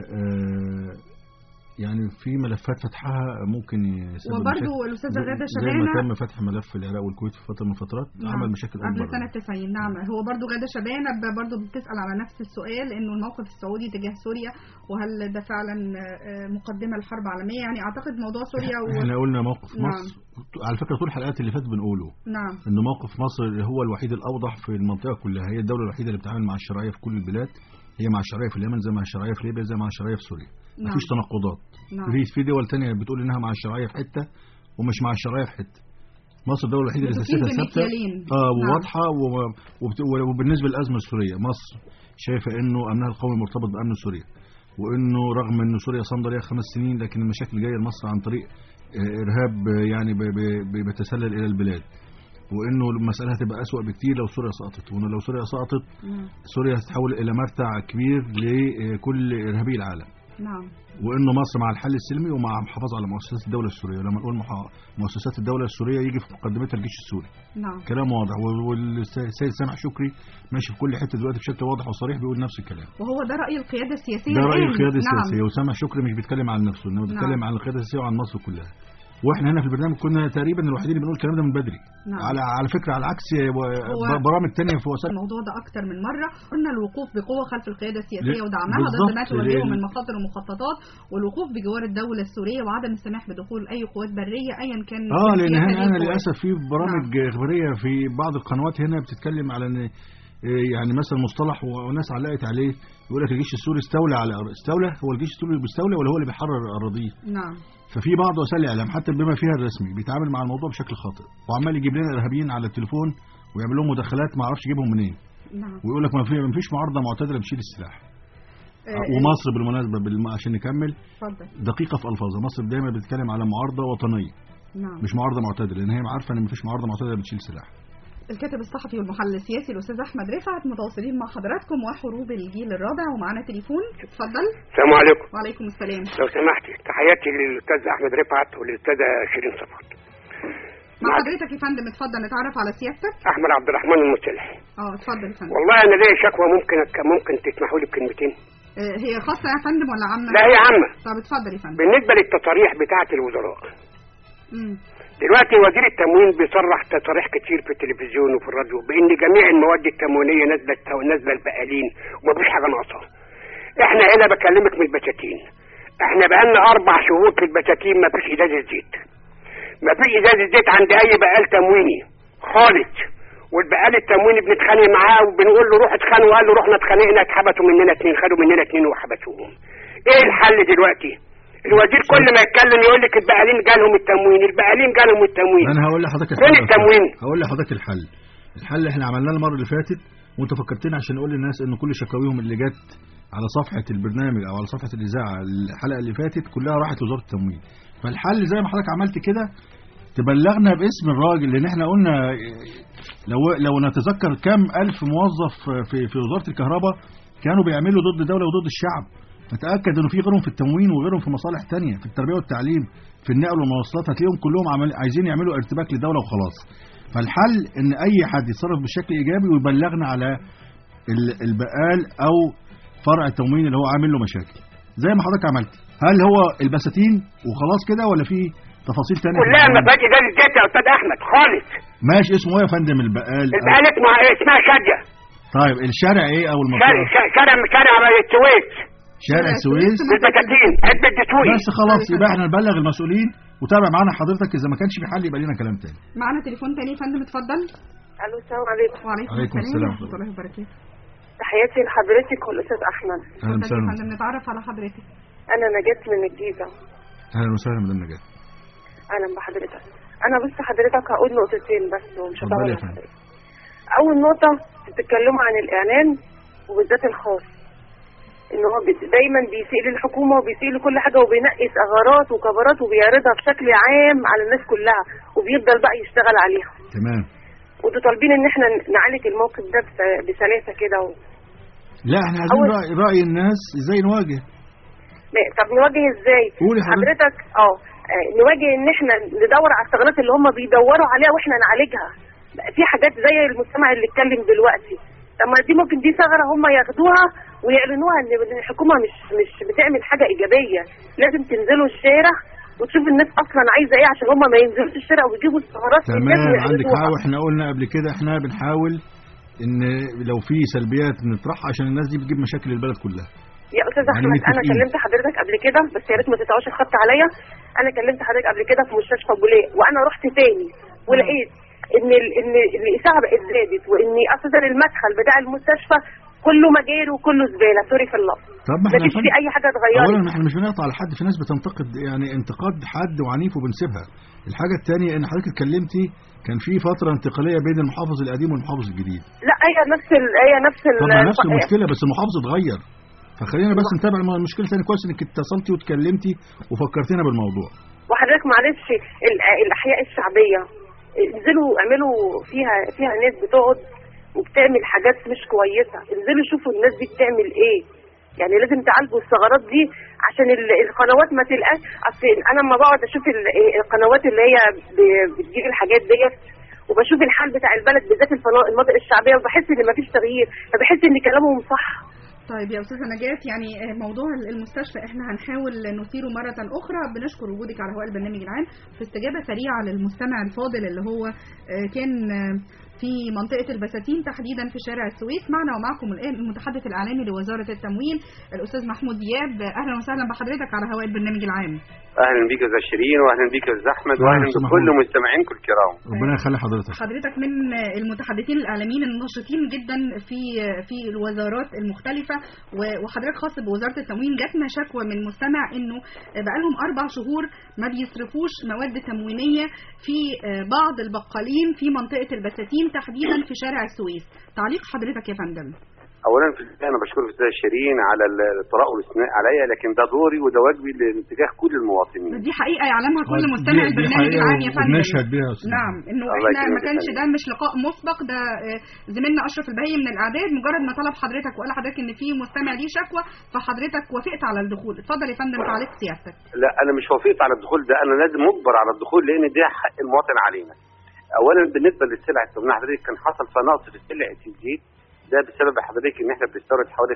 آه، يعني في ملفات فتحها ممكن يسبب وبرضو مشاكل. الأستاذة زي- غادة زي ما شبانة تم فتح ملف العراق والكويت في فتره من الفترات عمل مشاكل قبل اكبر سنة 90 نعم هو برضو غادة شبانة ب- برضو بتسأل على نفس السؤال انه الموقف السعودي تجاه سوريا وهل ده فعلا آه، مقدمة لحرب عالمية يعني اعتقد موضوع سوريا و... احنا قلنا موقف نعم. مصر على فكره طول الحلقات اللي فاتت بنقوله نعم ان موقف مصر هو الوحيد الاوضح في المنطقه كلها هي الدوله الوحيده اللي بتتعامل مع الشرعيه في كل البلاد هي مع الشرعيه في اليمن زي مع الشرعيه في ليبيا زي مع الشرعيه في سوريا نعم. مفيش تناقضات نعم. في في دول تانية بتقول انها مع الشرعيه في حته ومش مع الشرعيه في حته مصر الدوله الوحيده اللي بتقيم سياستها ثابته بمكيالين. اه نعم. وواضحه و- وبت- وبالنسبه للازمه السوريه مصر شايفه انه امنها القومي مرتبط بامن سوريا وانه رغم ان سوريا صامده ليها خمس سنين لكن المشاكل جايه لمصر عن طريق آه، ارهاب آه، يعني ب- ب- ب- بيتسلل الى البلاد وانه المساله هتبقى اسوأ بكتير لو سوريا سقطت وانه لو سوريا سقطت نعم. سوريا هتتحول الى مرتع كبير لكل ارهابي العالم نعم وانه مصر مع الحل السلمي ومع المحافظه على مؤسسات الدوله السوريه لما نقول محا- مؤسسات الدوله السوريه يجي في مقدمتها الجيش السوري نعم كلام واضح وال- والسيد سامح شكري ماشي في كل حته دلوقتي بشكل واضح وصريح بيقول نفس الكلام وهو ده رأي القيادة السياسية ده راي الآن. القياده نعم. السياسيه وسامح شكري مش بيتكلم عن نفسه انما بيتكلم نعم. عن القياده السياسيه وعن مصر كلها واحنا هنا في البرنامج كنا تقريبا الوحيدين اللي بنقول الكلام ده من بدري نعم. على على فكره على عكس و- هو- برامج تانية في وسائل الموضوع ده أكتر من مرة قلنا الوقوف بقوة خلف القيادة السياسية ل- ودعمها ضد بالظبط. ما تواجهه ل- من مخاطر ومخططات والوقوف بجوار الدولة السورية وعدم السماح بدخول أي قوات برية أيا كان اه لان جنسيات هنا هذه انا القوات. للاسف في برامج اخباريه في بعض القنوات هنا بتتكلم على ان إيه يعني مثلا مصطلح وناس علقت عليه يقول لك الجيش السوري استولى على أر- استولى هو الجيش السوري اللي بيستولى ولا هو اللي بيحرر اراضيه نعم ففي بعض وسائل الاعلام حتى بما فيها الرسمي بيتعامل مع الموضوع بشكل خاطئ وعمال يجيب لنا ارهابيين على التليفون ويعمل لهم مداخلات ما اعرفش يجيبهم منين نعم ويقول لك ما في ما فيش معارضه معتدله بتشيل السلاح آه، ومصر بالمناسبه بالم... عشان نكمل اتفضل دقيقه في الفاظها مصر دايما بتتكلم على معارضه وطنيه نعم مش معارضه معتدله لان هي عارفه ان مفيش معارضه معتدله بتشيل سلاح الكاتب الصحفي والمحلل السياسي الاستاذ احمد رفعت متواصلين مع حضراتكم وحروب الجيل الرابع ومعانا تليفون اتفضل السلام عليكم وعليكم السلام لو سمحت تحياتي للاستاذ احمد رفعت والاستاذه شيرين صفوت مع حضرتك يا فندم اتفضل نتعرف على سيادتك احمد عبد الرحمن المصلح اه اتفضل يا فندم والله انا ليا شكوى ممكن أك- ممكن تسمحوا لي بكلمتين آه، هي خاصه يا فندم ولا عامه لا هي عامة. طب اتفضل يا فندم بالنسبه للتصاريح بتاعه الوزراء مم. دلوقتي وزير التموين بيصرح تصاريح كتير في التلفزيون وفي الراديو بان جميع المواد التموينيه نازله نازله البقالين ومفيش حاجه ناقصه احنا هنا بكلمك من البساتين احنا بقالنا اربع شهور في البساتين مفيش ازازه زيت مفيش ازازه زيت عند اي بقال تمويني خالص والبقال التمويني بنتخانق معاه وبنقول له روح اتخانقوا قال له رحنا اتخانقنا اتحبسوا مننا اتنين خدوا مننا اتنين وحبسوهم ايه الحل دلوقتي الوزير كل ما يتكلم يقول لك البقالين جالهم التموين البقالين جالهم التموين انا هقول لحضرتك فين الحل التموين هقول لحضرتك الحل الحل اللي احنا عملناه المره اللي فاتت وانت فكرتني عشان نقول للناس ان كل شكاويهم اللي جت على صفحه البرنامج او على صفحه الاذاعه الحلقه اللي فاتت كلها راحت لوزاره التموين فالحل زي ما حضرتك عملت كده تبلغنا باسم الراجل لان احنا قلنا لو لو نتذكر كم الف موظف في في وزاره الكهرباء كانوا بيعملوا ضد الدوله وضد الشعب فتاكد انه في غيرهم في التموين وغيرهم في مصالح تانية في التربيه والتعليم في النقل والمواصلات هتلاقيهم كلهم عمل عايزين يعملوا ارتباك للدوله وخلاص فالحل ان اي حد يتصرف بشكل ايجابي ويبلغنا على ال- البقال او فرع التموين اللي هو عامل له مشاكل زي ما حضرتك عملت هل هو البساتين وخلاص كده ولا في تفاصيل تانية في كلها ما الموضوع؟ باجي ده الزيت يا استاذ احمد خالص ماشي اسمه ايه يا فندم البقال البقال اسمها ايه اسمها شاديه طيب الشارع ايه او شارع المنطقه شارع شارع السويس شارع السويس بالبساتين عدة الدسوقي بس خلاص يبقى احنا نبلغ المسؤولين وتابع معانا حضرتك اذا ما كانش في حل يبقى لنا كلام تاني معانا تليفون تاني يا فندم اتفضل الو السلام عليكم وعليكم عليكم السلام السلام. ورحمه الله وبركاته تحياتي لحضرتك والاستاذ احمد اهلا اتفضل يا وسهلا فندم نتعرف على حضرتك انا نجاة من الجيزه اهلا وسهلا مدام نجاة اهلا بحضرتك انا بس حضرتك هقول نقطتين بس ومش اتفضلي هطول يا على فندم. حضرتك اول نقطه بتتكلموا عن الاعلان وبالذات الخاص ان هو بت- دايما بيسيء للحكومه وبيسيء لكل حاجه وبينقي ثغرات وكبرات وبيعرضها بشكل عام على الناس كلها وبيفضل بقى يشتغل عليها تمام وانتوا طالبين ان احنا نعالج الموقف ده بس- بسلاسه كده و... لا احنا عايزين أول- رأي, رأي الناس ازاي نواجه ما- طب نواجه ازاي قولي حضرتك. حضرتك اه آه، نواجه ان احنا ندور على الثغرات اللي هم بيدوروا عليها واحنا نعالجها في حاجات زي المجتمع اللي اتكلم دلوقتي طب ما دي ممكن دي ثغره هم ياخدوها ويعلنوها ان إن الحكومه مش مش بتعمل حاجه ايجابيه لازم تنزلوا الشارع وتشوف الناس اصلا عايزه ايه عشان هم ما ينزلوش الشارع ويجيبوا الثغرات للناس تمام عندك ويعرضوها. حق واحنا قلنا قبل كده احنا بنحاول ان لو في سلبيات نطرحها عشان الناس دي بتجيب مشاكل البلد كلها يا استاذ يعني احمد انا متفقين. كلمت حضرتك قبل كده بس يا ريت ما تقطعوش الخط عليا انا كلمت حضرتك قبل كده في مستشفى بوليه وانا رحت تاني ولقيت ان ال... ان الاشاعه بقت زادت وان اساسا المدخل بتاع المستشفى كله مجاري وكله زباله سوري في اللفظ طب ما احنا مفيش يا فيه فندم- اي حاجه اولا اتغيرت ما احنا مش بنقطع على حد في ناس بتنتقد يعني انتقاد حد وعنيف وبنسيبها الحاجه الثانيه ان حضرتك اتكلمتي كان في فتره انتقاليه بين المحافظ القديم والمحافظ الجديد لا هي نفس ال... هي نفس ال... طبعا نفس المشكله بس المحافظ اتغير فخلينا بس نتابع الم- المشكله تاني كويس انك اتصلتي واتكلمتي وفكرتينا بالموضوع وحضرتك معلش ال- الاحياء الشعبيه انزلوا اعملوا فيها فيها ناس بتقعد وبتعمل حاجات مش كويسه انزلوا شوفوا الناس دي بتعمل ايه يعني لازم تعالجوا الثغرات دي عشان ال- القنوات ما تلقاش اصل انا لما بقعد اشوف ال- القنوات اللي هي ب- بتجيب الحاجات ديت وبشوف الحال بتاع البلد بالذات الفنا- المناطق الشعبيه وبحس ان مفيش تغيير فبحس ان كلامهم صح طيب يا استاذه نجاة يعني آه، موضوع المستشفى احنا هنحاول نثيره مره اخرى بنشكر وجودك على هواء البرنامج العام في استجابه سريعه للمستمع الفاضل اللي هو آه، كان آه، في منطقه البساتين تحديدا في شارع السويس معنا ومعكم الان المتحدث الاعلامي لوزاره التموين الاستاذ محمود دياب اهلا وسهلا بحضرتك على هواء البرنامج العام اهلا بيك يا استاذ شيرين واهلا بيك يا استاذ احمد أهلا واهلا أستاذ بكل محمود. مستمعينكم الكرام ربنا يخلي حضرتك حضرتك من المتحدثين الاعلاميين الناشطين جدا في في الوزارات المختلفه و- وحضرتك خاص بوزاره التموين جاتنا شكوى من مستمع انه بقالهم اربع شهور ما بيصرفوش مواد تموينيه في بعض البقالين في منطقه البساتين تحديدا في شارع السويس تعليق حضرتك يا فندم اولا في البدايه انا بشكر الاستاذ شيرين على الطراء والاستثناء عليا لكن ده دوري وده واجبي لاتجاه كل المواطنين دي حقيقه يعلمها كل دي- مستمع دي البرنامج حقيقة العام يا فندم وبنشهد بيها يا أستاذ. نعم انه الله احنا يكرمك ما يا كانش فندم. ده مش لقاء مسبق ده آه، زميلنا اشرف البهي من الاعداد مجرد ما طلب حضرتك وقال لحضرتك ان في مستمع ليه شكوى فحضرتك وافقت على الدخول اتفضل يا فندم تعليق سيادتك لا انا مش وافقت على الدخول ده انا لازم مجبر على الدخول لان ده حق المواطن علينا اولا بالنسبه للسلع التموين حضرتك كان حصل فيها نقص في سلع الزيت ده بسبب حضرتك ان احنا بنستورد حوالي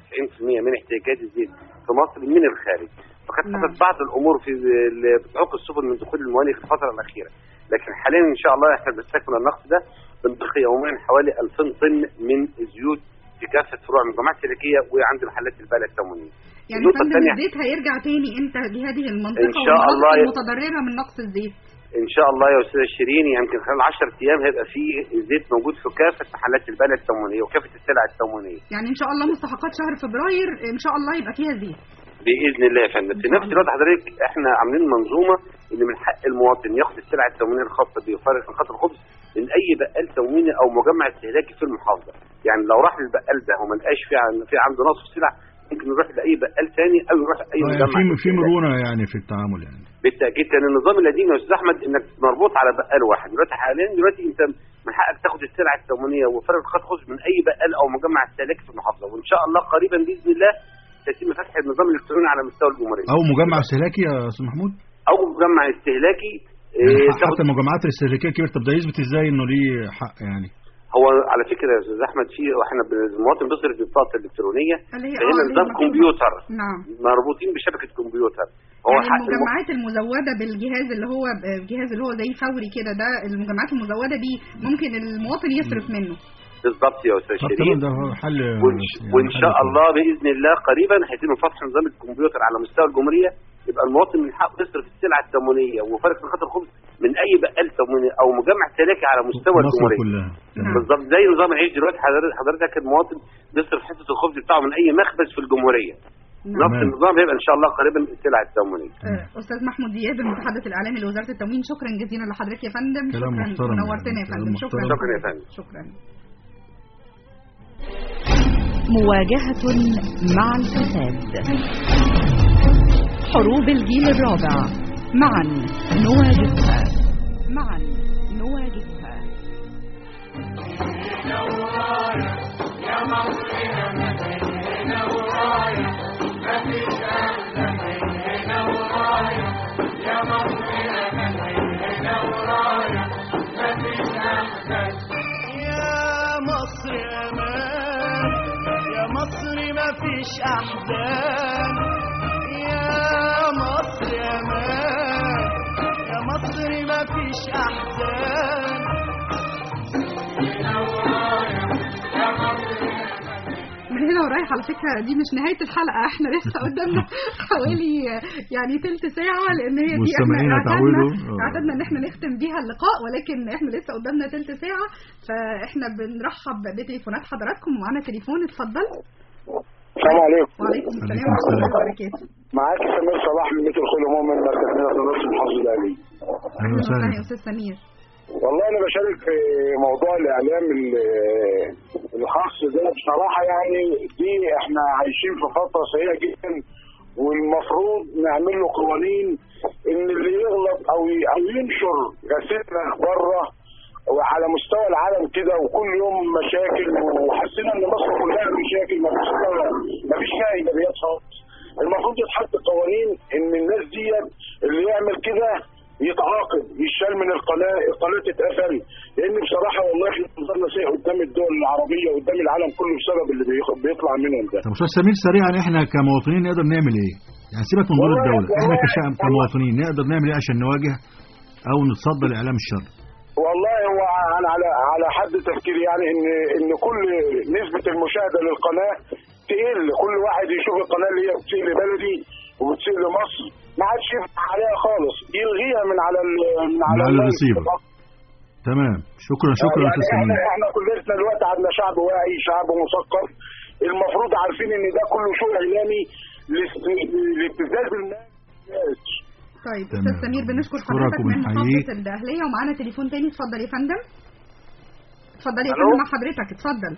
95% من احتياجات الزيت في مصر من الخارج فقد نعم. حصلت بعض الامور في ال- بتعوق السفن من دخول الموانئ في الفتره الاخيره لكن حاليا ان شاء الله احنا بنستكمل النقص ده بنضخ يوميا حوالي 2000 طن من الزيوت في كافه فروع المجمعات السلكيه وعند محلات البلع التموينيه يعني يا النقطة فندم الثانية- الزيت هيرجع تاني امتى لهذه المنطقه إن شاء والمناطق الله ي- المتضرره من نقص الزيت ان شاء الله يا استاذ شيرين يمكن خلال 10 ايام هيبقى فيه زيت موجود في كافه محلات البلع التموينيه وكافه السلع التموينيه يعني ان شاء الله مستحقات شهر فبراير ان شاء الله يبقى فيها زيت باذن الله يا فندم في نفس الوقت حضرتك احنا عاملين منظومه ان من حق المواطن ياخد السلع التموينيه الخاصه بفرق من خط الخبز من اي بقال تمويني او مجمع استهلاكي في المحافظه يعني لو راح للبقال ده وما لقاش في عن- في عنده نقص في السلع ممكن يروح لاي بقال ثاني او يروح لاي آه، يعني مجمع في في استهلاكي. مرونه يعني في التعامل يعني بالتاكيد كان النظام القديم يا استاذ احمد انك مربوط على بقال واحد دلوقتي حاليا دلوقتي انت من حقك تاخد السلع التموينيه وفرق خط خبز من اي بقال او مجمع استهلاكي في المحافظه وان شاء الله قريبا باذن الله سيتم فتح النظام الالكتروني على مستوى الجمهوريه او مجمع استهلاكي يا استاذ محمود او مجمع استهلاكي يعني إيه، ح- تاخد حتى المجمعات الاستهلاكيه الكبيره طب ده يثبت ازاي انه ليه حق يعني هو على فكره يا استاذ احمد في واحنا ب- المواطن بيصرف بالبطاقه الالكترونيه اللي هي فهنا آه، اللي نظام هي كمبيوتر نعم مربوطين بشبكه كمبيوتر هو يعني حق الم- المجمعات المزودة بالجهاز اللي هو الجهاز اللي هو زي فوري كده ده المجمعات المزودة دي ممكن المواطن يصرف منه بالظبط يا استاذ طب شريف تمام ده هو حل وإن, يعني وإن حل شاء كويس. الله باذن الله قريبا هيتم فتح نظام الكمبيوتر على مستوى الجمهوريه يبقى المواطن من حقه يصرف السلعه التموينيه وفرق من خط الخبز من اي بقال تمويني او مجمع استهلاكي على مستوى مصر الجمهوريه كلها تمام. بالظبط زي نظام العيش دلوقتي حضرتك حضرتك المواطن بيصرف حته الخبز بتاعه من اي مخبز في الجمهوريه نفس نعم. النظام هيبقى ان شاء الله قريبا السلع التموينيه آه، استاذ محمود دياب المتحدث الاعلامي لوزاره التموين شكرا جزيلا لحضرتك يا فندم كلام شكرا محترم نورتنا يا يعني، فندم كلام شكرا محترم. شكرا يا فندم شكرا مواجهة مع الفساد حروب الجيل الرابع معا نواجهها معا نواجهها يا مصر امان يا مصر ما فيش احزان يا مصر امان يا مصر ما فيش احزان من هنا ورايح على فكره دي مش نهايه الحلقه احنا لسه قدامنا حوالي يعني تلت ساعه لان هي دي احنا مستمعين اعتدنا اتعودوا. آه. اعتدنا ان احنا نختم بيها اللقاء ولكن احنا لسه قدامنا تلت ساعه فاحنا بنرحب بتليفونات حضراتكم ومعانا تليفون اتفضل السلام عليكم وعليكم السلام عليكم ورحمه الله السلام. وبركاته معاك سمير صلاح من بيت الخيل عموما من مركز مدينة نصر المحافظة الأهلية اهلا اهلا وسهلا وسهلا يا استاذ سمير والله أنا بشارك في موضوع الإعلام ال- الخاص ده بصراحة يعني دي إحنا عايشين في فترة سيئة جدا والمفروض نعمل له قوانين إن اللي يغلط أو ي- أو ينشر غسيلنا بره وعلى مستوى العالم كده وكل يوم مشاكل وحسينا ان مصر كلها مشاكل ما فيش ما فيش فيها ايجابيات خالص المفروض يتحط قوانين ان الناس دي اللي يعمل كده يتعاقب يشال من القناه القناه تتقفل لان بصراحه والله احنا نظرنا سيء قدام الدول العربيه وقدام العالم كله بسبب اللي بيخ- بيطلع منهم ده طب استاذ سمير سريعا احنا كمواطنين نقدر نعمل ايه؟ يعني سيبك من دور والله- الدوله احنا والله- كشعب كمواطنين نقدر نعمل ايه عشان نواجه او نتصدى لاعلام الشر؟ والله هو انا على على حد تفكيري يعني ان ان كل نسبه المشاهده للقناه تقل كل واحد يشوف القناه اللي هي بتسيء لبلدي وبتسيء لمصر ما عادش يفتح عليها خالص يلغيها من على ال- من على من على اللايف. الريسيفر. تمام شكرا شكرا يعني استاذ احنا سمير احنا كلنا دلوقتي عندنا شعب واعي شعب مثقف المفروض عارفين ان ده كله شو اعلامي لاست- لابتزاز الناس طيب تمام. استاذ سمير بنشكر نشكرك حضرتك من وبنحييك. محافظه الدهليه ومعانا تليفون تاني اتفضل يا فندم اتفضل يا ألو؟ فندم مع حضرتك اتفضل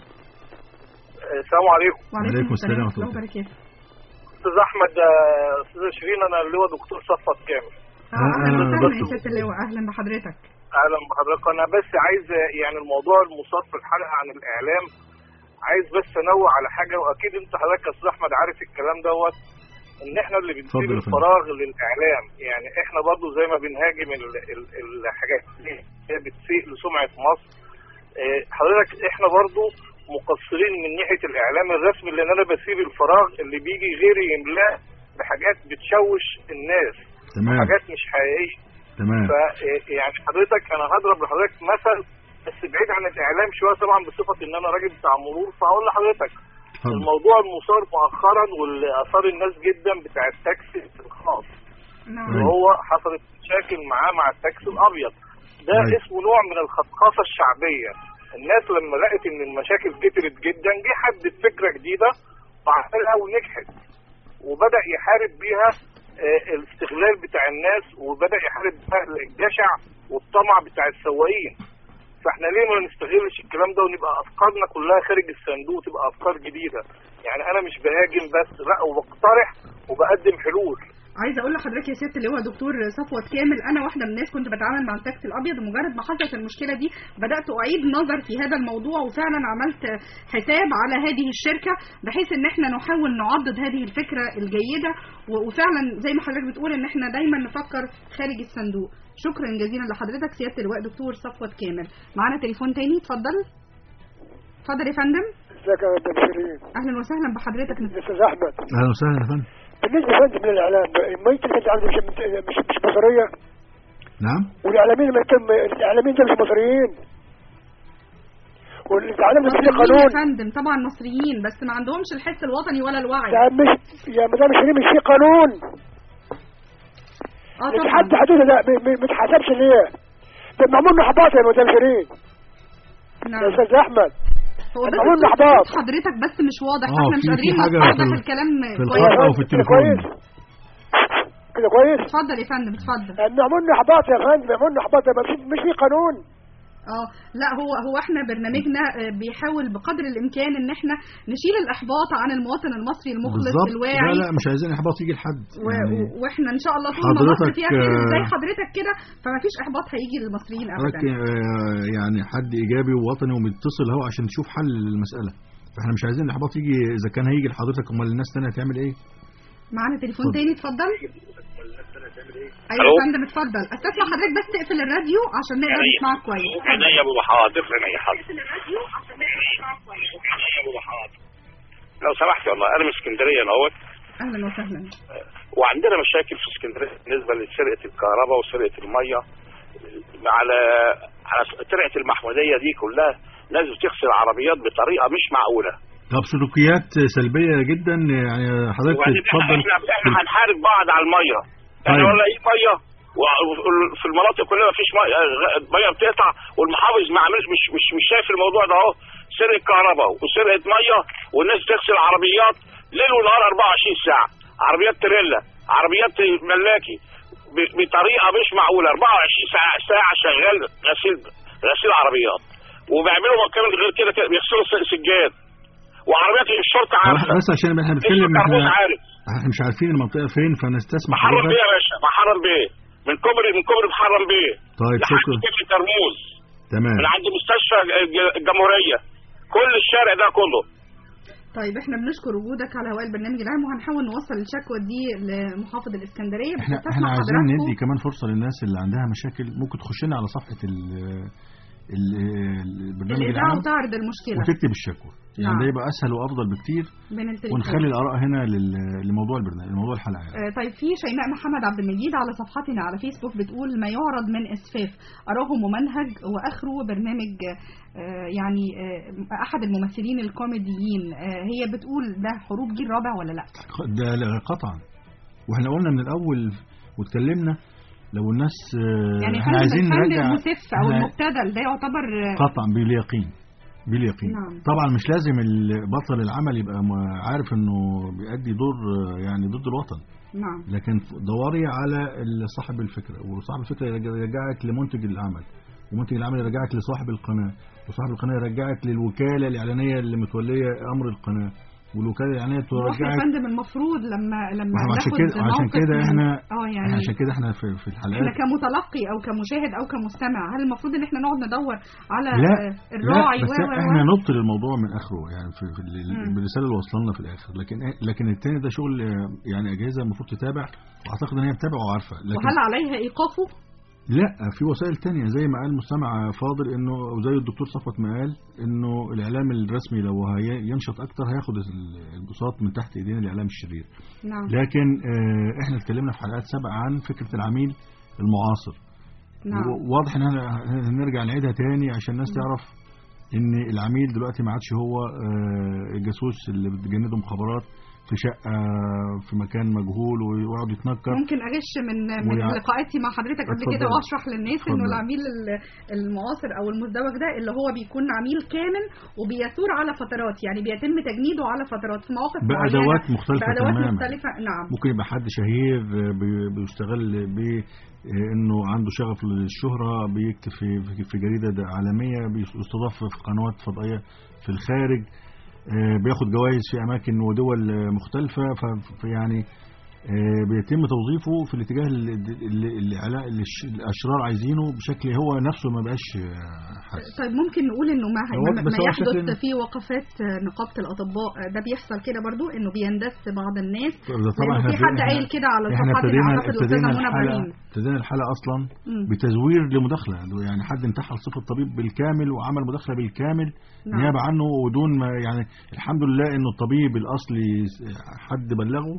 السلام عليكم وعليكم السلام ورحمة ورحمه الله الله. وبركاته استاذ احمد آه، استاذ شيرين انا اللي هو دكتور صفت كامل اه اهلا أهلا وسهلا يا دكتور. ست اللواء اهلا بحضرتك اهلا بحضرتك انا بس عايز يعني الموضوع المصاب في الحلقه عن الاعلام عايز بس انوه على حاجه واكيد انت حضرتك يا استاذ احمد عارف الكلام دوت ان احنا اللي بنسيب اتفضل يا فندم. الفراغ للاعلام يعني احنا برضو زي ما بنهاجم ال- ال- الحاجات اللي هي بتسيء لسمعه مصر اه، حضرتك احنا برضو مقصرين من ناحيه الاعلام الرسمي لان انا بسيب الفراغ اللي بيجي غيري يملاه بحاجات بتشوش الناس تمام حاجات مش حقيقيه تمام ف يعني حضرتك انا هضرب لحضرتك مثل بس بعيد عن الاعلام شويه طبعا بصفه ان انا راجل بتاع مرور فهقول لحضرتك اتفضل. الموضوع المثار مؤخرا واللي اثار الناس جدا بتاع التاكسي الخاص نعم أيوة. وهو حصلت مشاكل معاه مع التاكسي الابيض ده أيوة. اسمه نوع من الخصخصه الشعبيه الناس لما لقت ان المشاكل كترت جدا جه حد بفكره جديده وعملها ونجحت وبدا يحارب بيها آه، الاستغلال بتاع الناس وبدا يحارب بيها الجشع والطمع بتاع السواقين فاحنا ليه ما نستغلش الكلام ده ونبقى افكارنا كلها خارج الصندوق تبقى افكار جديده يعني انا مش بهاجم بس لا وبقترح وبقدم حلول عايزه اقول لحضرتك يا ست اللي هو دكتور صفوت كامل انا واحده من الناس كنت بتعامل مع التاكسي الابيض مجرد ما حصلت المشكله دي بدات اعيد نظر في هذا الموضوع وفعلا عملت حساب على هذه الشركه بحيث ان احنا نحاول نعضد هذه الفكره الجيده و- وفعلا زي ما حضرتك بتقول ان احنا دايما نفكر خارج الصندوق شكرا جزيلا لحضرتك سياده اللواء دكتور صفوت كامل معانا تليفون تاني اتفضل اتفضل يا فندم ازيك يا مدام شيرين اهلا وسهلا بحضرتك استاذ احمد اهلا وسهلا يا فندم بالنسبه لفندم من الاعلام الميت اللي كانت عندي مش مش مش مصريه نعم والاعلاميين اللي كان الاعلاميين دول مش مصريين والاعلام اللي فيه مصريين قانون يا فندم طبعا مصريين بس ما عندهمش الحس الوطني ولا الوعي يا مش يا مدام شيرين مش في قانون اه مش طبعا حد حدوده ده م- م- ما اتحسبش ليه ده معمول له احباط يا مدام شيرين نعم. يا استاذ احمد هو بس معمول له صوت احباط حضرتك بس مش واضح اه فاحنا مش في- في قادرين حاجة نوضح في ال- الكلام في كويس الخط او في التليفون كده كويس اتفضل يا فندم اتفضل معمول له احباط يا فندم معمول له احباط ده مش مش في قانون اه لا هو هو احنا برنامجنا آه، بيحاول بقدر الامكان ان احنا نشيل الاحباط عن المواطن المصري المخلص بالظبط لا الواعي لا مش عايزين احباط يجي لحد و... يعني و- واحنا ان شاء الله طول ما مصر حضرتك، فيها خير آه، زي حضرتك كده فما فيش احباط هيجي للمصريين حضرتك ابدا آه، يعني حد ايجابي ووطني ومتصل اهو عشان تشوف حل المساله فاحنا مش عايزين الاحباط يجي اذا كان هيجي لحضرتك امال الناس الثانيه هتعمل ايه معانا تليفون اتفضل. تاني اتفضل ايوه ألو؟ يا فندم اتفضل استسمع حضرتك بس تقفل الراديو عشان نقدر عينيا. نسمعك كويس عينيا ابو حاضر عينيا حاضر لو سمحت والله انا من اسكندريه اهوت اهلا وسهلا وعندنا مشاكل في اسكندريه بالنسبه لسرقه الكهرباء وسرقه الميه على على ترعه المحموديه دي كلها ناس بتغسل عربيات بطريقه مش معقوله طب سلوكيات سلبيه جدا يعني حضرتك وبعدين احنا تتفضل احنا احنا هنحارب بعض على الميه احنا طيب. ولا ايه ميه وفي المناطق كلها مفيش ميه الميه بتقطع والمحافظ ما عاملش مش مش مش شايف الموضوع ده اهو سرقه كهرباء وسرقه ميه والناس تغسل عربيات ليل ونهار 24 ساعه عربيات تريلا عربيات ملاكي ب- بطريقه مش معقوله 24 ساعه ساعه شغال غسيل غسيل عربيات وبيعملوا كمان غير كده كده بيغسلوا س- سجاد وعربيات الشرطه عارفه بس عشان احنا بنتكلم الشرطة احنا عارف احنا مش عارفين المنطقه فين فنستسمح محرم حضرتك بيه يا باشا محرم بيه من كوبري من كوبري محرم بيه طيب لحد شكرا كيف ترموز تمام من عند مستشفى الج- الجمهوريه كل الشارع ده كله طيب احنا بنشكر وجودك على هواء البرنامج العام وهنحاول نوصل الشكوى دي لمحافظ الاسكندريه احنا بتسمع احنا عايزين حضراتكم. ندي كمان فرصه للناس اللي عندها مشاكل ممكن تخش لنا على صفحه ال ال- البرنامج الاذاعه العام وتعرض المشكله وتكتب الشكوى يعني نعم. ده يبقى اسهل وافضل بكتير بين التليفون ونخلي الاراء هنا لل- لموضوع البرنامج لموضوع الحلقه يعني. آه، طيب في شيماء محمد عبد المجيد على صفحتنا على فيسبوك بتقول ما يعرض من اسفاف اراه ممنهج واخره برنامج آه، يعني آه، احد الممثلين الكوميديين آه، هي بتقول ده حروب جيل رابع ولا لا ده لا- قطعا واحنا قلنا من الاول واتكلمنا لو الناس آه، يعني احنا فن عايزين الفن نرجع المسف او احنا- المبتذل ده يعتبر آه، قطعا باليقين باليقين نعم. طبعا مش لازم ال- بطل العمل يبقى م- عارف انه بيأدي دور آه، يعني ضد الوطن نعم لكن دوري على ال- صاحب الفكره وصاحب الفكره يرج- يرجعك لمنتج العمل ومنتج العمل يرجعك لصاحب القناه وصاحب القناه يرجعك للوكاله الاعلانيه اللي متوليه امر القناه والوكاله الاعلانيه واحنا يا ترجعك فندم المفروض لما لما وإحنا عشان ناخد كده عشان موقف كده من- احنا اه يعني احنا عشان كده احنا في, في احنا الحلقات كمتلقي او كمشاهد او كمستمع هل المفروض ان احنا نقعد ندور على لا آه، الراعي لا بس و- و- و- احنا نبطل الموضوع من اخره يعني في, في ال- مم. بالرساله اللي وصلنا في الاخر لكن لكن التاني ده شغل آه، يعني اجهزه المفروض تتابع واعتقد ان هي متابعه وعارفه لكن وهل عليها ايقافه لا في وسائل تانية زي ما قال مستمع فاضل انه وزي الدكتور صفوت ما قال انه الاعلام الرسمي لو هي- ينشط اكتر هياخد ال- البساط من تحت ايدين الاعلام الشرير نعم لكن آه، احنا اتكلمنا في حلقات سابقه عن فكره العميل المعاصر نعم و- واضح ان احنا هنرجع نعيدها تاني عشان الناس تعرف ان العميل دلوقتي ما عادش هو آه، الجاسوس اللي بتجنده مخابرات في شقه في مكان مجهول ويقعد يتنكر ممكن اغش من من ويع- لقاءاتي مع حضرتك قبل كده اتفضل. واشرح للناس انه اتفضل. العميل ال- المعاصر او المزدوج ده اللي هو بيكون عميل كامل وبيثور على فترات يعني بيتم تجنيده على فترات في مواقف معينه بأدوات مختلفة بأدوات تماما. مختلفه نعم ممكن يبقى حد شهير آه، بي- بيستغل ب آه، انه عنده شغف للشهرة بيكتب في في- في جريدة د- عالمية بيستضاف في قنوات فضائية في الخارج آه، بياخد جوائز في اماكن ودول آه، مختلفة ف- فيعني آه، بيتم توظيفه في الاتجاه اللي, اللي, اللي, علا- اللي الش- الاشرار عايزينه بشكل هو نفسه ما بقاش آه، حاسس طيب ممكن نقول انه ما, هو ما, بس ما هو يحدث شكل- في وقفات نقابه الاطباء ده بيحصل كده برضو انه بيندس بعض الناس ده طبعا لأنه في احنا حد احنا- قايل كده على احنا صفحات ابتدينا اعتقد الاستاذه ابتدينا منى الحلقه ابراهيم ابتدينا الحلقه اصلا مم. بتزوير لمداخله يعني حد انتحل صفه الطبيب بالكامل وعمل مداخله بالكامل نعم. نيابه عنه ودون ما يعني الحمد لله انه الطبيب الاصلي حد بلغه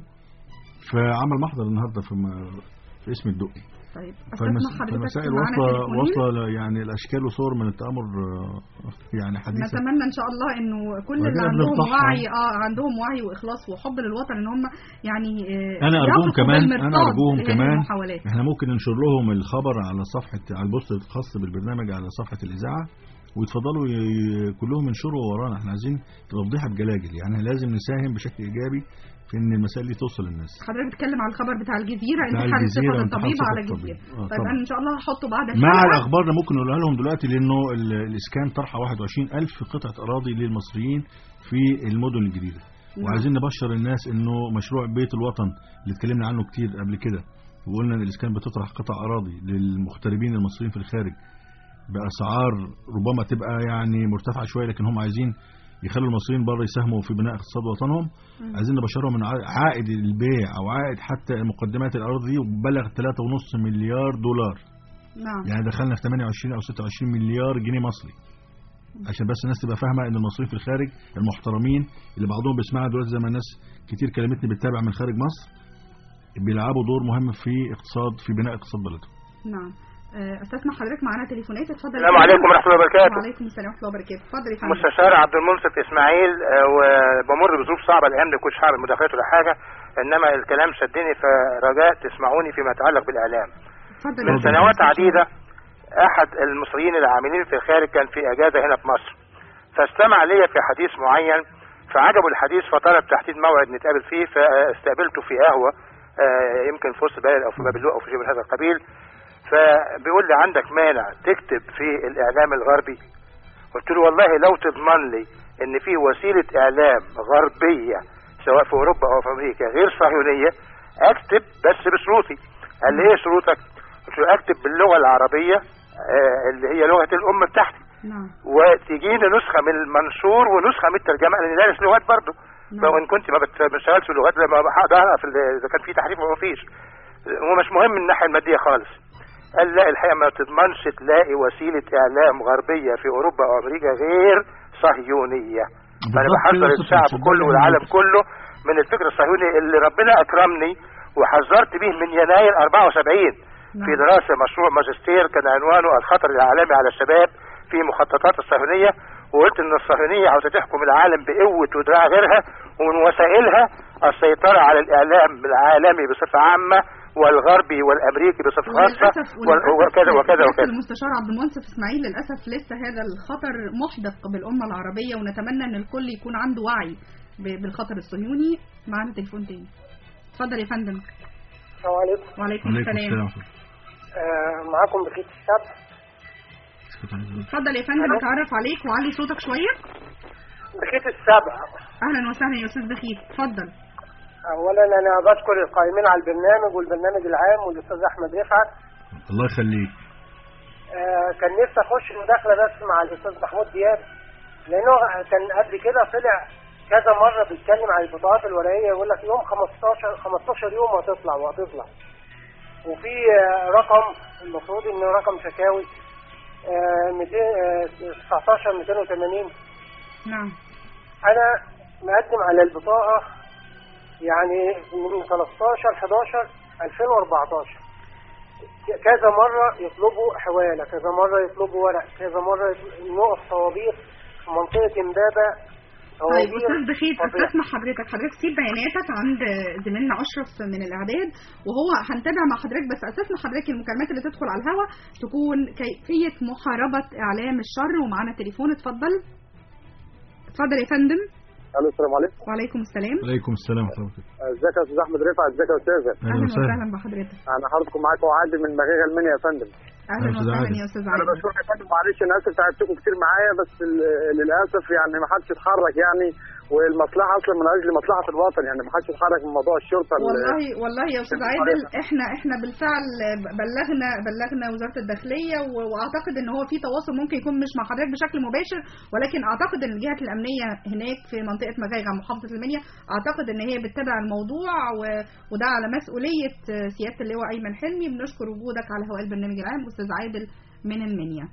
فعمل محضر النهارده في م- في اسم الدقي طيب فالمس... استاذنا حضرتك فالمسائل معانا واصله تليفونين. واصله ل- يعني الاشكال وصور من التامر آه، يعني حديثه نتمنى ان شاء الله انه كل اللي وبعدين عندهم بنفضحهم. وعي اه عندهم وعي واخلاص وحب للوطن ان هم يعني آه، انا ارجوهم يقفوا كمان انا بالمرصاد ارجوهم لهذه كمان المحاولات. احنا ممكن ننشر لهم الخبر على صفحه على البوست الخاص بالبرنامج على صفحه الاذاعه ويتفضلوا ي- كلهم ينشروا ورانا احنا عايزين تبقى فضيحه بجلاجل يعني لازم نساهم بشكل ايجابي في ان المسائل دي توصل للناس حضرتك بتتكلم على الخبر بتاع الجزيره بتاع انتحال الجزيرة صفه وانتحال الطبيب صفة على الطبيب. الجزيره آه، طيب طبعا. انا ان شاء الله هحطه بعد مع الحلقه الاخبار اللي ممكن نقولها لهم دلوقتي لانه ال- الاسكان طرح 21000 قطعه اراضي للمصريين في المدن الجديده نعم. وعايزين نبشر الناس انه مشروع بيت الوطن اللي اتكلمنا عنه كتير قبل كده وقلنا ان الاسكان بتطرح قطع اراضي للمغتربين المصريين في الخارج باسعار ربما تبقى يعني مرتفعه شويه لكن هم عايزين يخلوا المصريين بره يساهموا في بناء اقتصاد وطنهم مم. عايزين نبشرهم من ع- عائد البيع او عائد حتى مقدمات الارض دي بلغ 3.5 مليار دولار نعم يعني دخلنا في 28 او 26 مليار جنيه مصري عشان بس الناس تبقى فاهمه ان المصريين في الخارج المحترمين اللي بعضهم بيسمعها دلوقتي زي ما الناس كتير كلمتني بتتابع من خارج مصر بيلعبوا دور مهم في اقتصاد في بناء اقتصاد بلدهم نعم آه، استاذنا حضرتك معانا تليفونات اتفضل السلام عليكم ورحمة الله وبركاته. وعليكم السلام ورحمه الله وبركاته اتفضل يا فندم مستشار عبد المنصف اسماعيل آه، وبمر بظروف صعبه الايام دي كنتش هعمل مداخلات ولا حاجه انما الكلام شدني فرجاء تسمعوني فيما يتعلق بالاعلام اتفضل من يا سنوات فندم. عديده احد المصريين العاملين في الخارج كان في اجازه هنا في مصر فاستمع لي في حديث معين فعجبه الحديث فطلب تحديد موعد نتقابل فيه فاستقبلته في قهوه آه، يمكن في وسط البلد او في باب اللوق او في شيء من هذا القبيل فبيقول لي عندك مانع تكتب في الاعلام الغربي قلت له والله لو تضمن لي ان في وسيله اعلام غربيه سواء في اوروبا او في امريكا غير صهيونيه اكتب بس بشروطي قال لي ايه شروطك قلت له اكتب باللغه العربيه آه، اللي هي لغه الام بتاعتي نعم وتجيني نسخه من المنشور ونسخه من الترجمه لان دارس لغات برضه فان كنت ما بت- ما بشتغلش في اللغات لما هقدر اعرف ال- اذا كان في تحريف ولا ما فيش ومش مهم من الناحيه الماديه خالص قال لا الحقيقه ما تضمنش تلاقي وسيله اعلام غربيه في اوروبا او امريكا غير صهيونيه فانا بالضبط بحذر كده الشعب صدقني كله أنا والعالم متفق. كله من الفكر الصهيوني اللي ربنا اكرمني وحذرت به من يناير 74 في دراسه مشروع ماجستير كان عنوانه الخطر العالمي على الشباب في مخططات الصهيونيه وقلت ان الصهيونيه عاوزه تحكم العالم بقوه ودراع غيرها ومن وسائلها السيطره على الاعلام العالمي بصفه عامه والغربي والامريكي بصفه خاصه وللاسف وال- وكذا وكذا للأسف وكذا المستشار عبد المنصف اسماعيل للاسف لسه هذا الخطر محدق بالامه العربيه ونتمنى ان الكل يكون عنده وعي ب- بالخطر الصهيوني معانا تليفون تاني اتفضل يا فندم السلام عليكم وعليكم عليكم السلام السلام آه معاكم بخيت السبت اتفضل يا فندم اتعرف عليك وعلي صوتك شويه بخيت السبع اهلا وسهلا يا استاذ بخيت اتفضل اولا انا بشكر القائمين على البرنامج والبرنامج العام والاستاذ احمد رفعت الله يخليك آه كان نفسي اخش مداخله بس مع الاستاذ محمود دياب لانه كان قبل كده طلع كذا مره بيتكلم عن البطاقات الورقيه يقول لك يوم 15 15 يوم وهتطلع وهتطلع وفي آه، رقم المفروض انه رقم شكاوي آه، 200 آه، 19 280 نعم انا مقدم على البطاقه يعني من 13 11 2014 كذا مرة يطلبوا حوالة كذا مرة يطلبوا ورق كذا مرة يطل- نقف طوابير في منطقة امبابة هو طيب دي استاذ بخيت فظيع. استسمح حضرتك حضرتك سيب بياناتك عند زميلنا اشرف من الاعداد وهو هنتابع مع حضرتك بس استسمح حضرتك المكالمات اللي تدخل على الهواء تكون كيفيه محاربه اعلام الشر ومعانا تليفون اتفضل اتفضل يا فندم الو السلام عليكم وعليكم السلام عليكم السلام ورحمه الله ازيك يا استاذ احمد رفعت ازيك يا استاذه اهلا وسهلا بحضرتك انا حضرتكم معاكم عادل من مغيغه المنيا يا فندم اهلا وسهلا يا استاذ انا عادل بشكرك يا فندم معلش انا اسف تعبتكم كتير معايا بس ال- للاسف يعني ما حدش اتحرك يعني والمصلحه اصلا من اجل مصلحه الوطن يعني ما حدش اتحرك من موضوع الشرطه ال- والله والله يا استاذ عادل احنا احنا بالفعل بلغنا بلغنا وزاره الداخليه و- واعتقد ان هو في تواصل ممكن يكون مش مع حضرتك بشكل مباشر ولكن اعتقد ان الجهات الامنيه هناك في منطقه مغاغه محافظه المنيا اعتقد ان هي بتتابع الموضوع و- وده على مسؤوليه سياده اللواء ايمن حلمي بنشكر وجودك على هواء البرنامج العام استاذ عادل من المنيا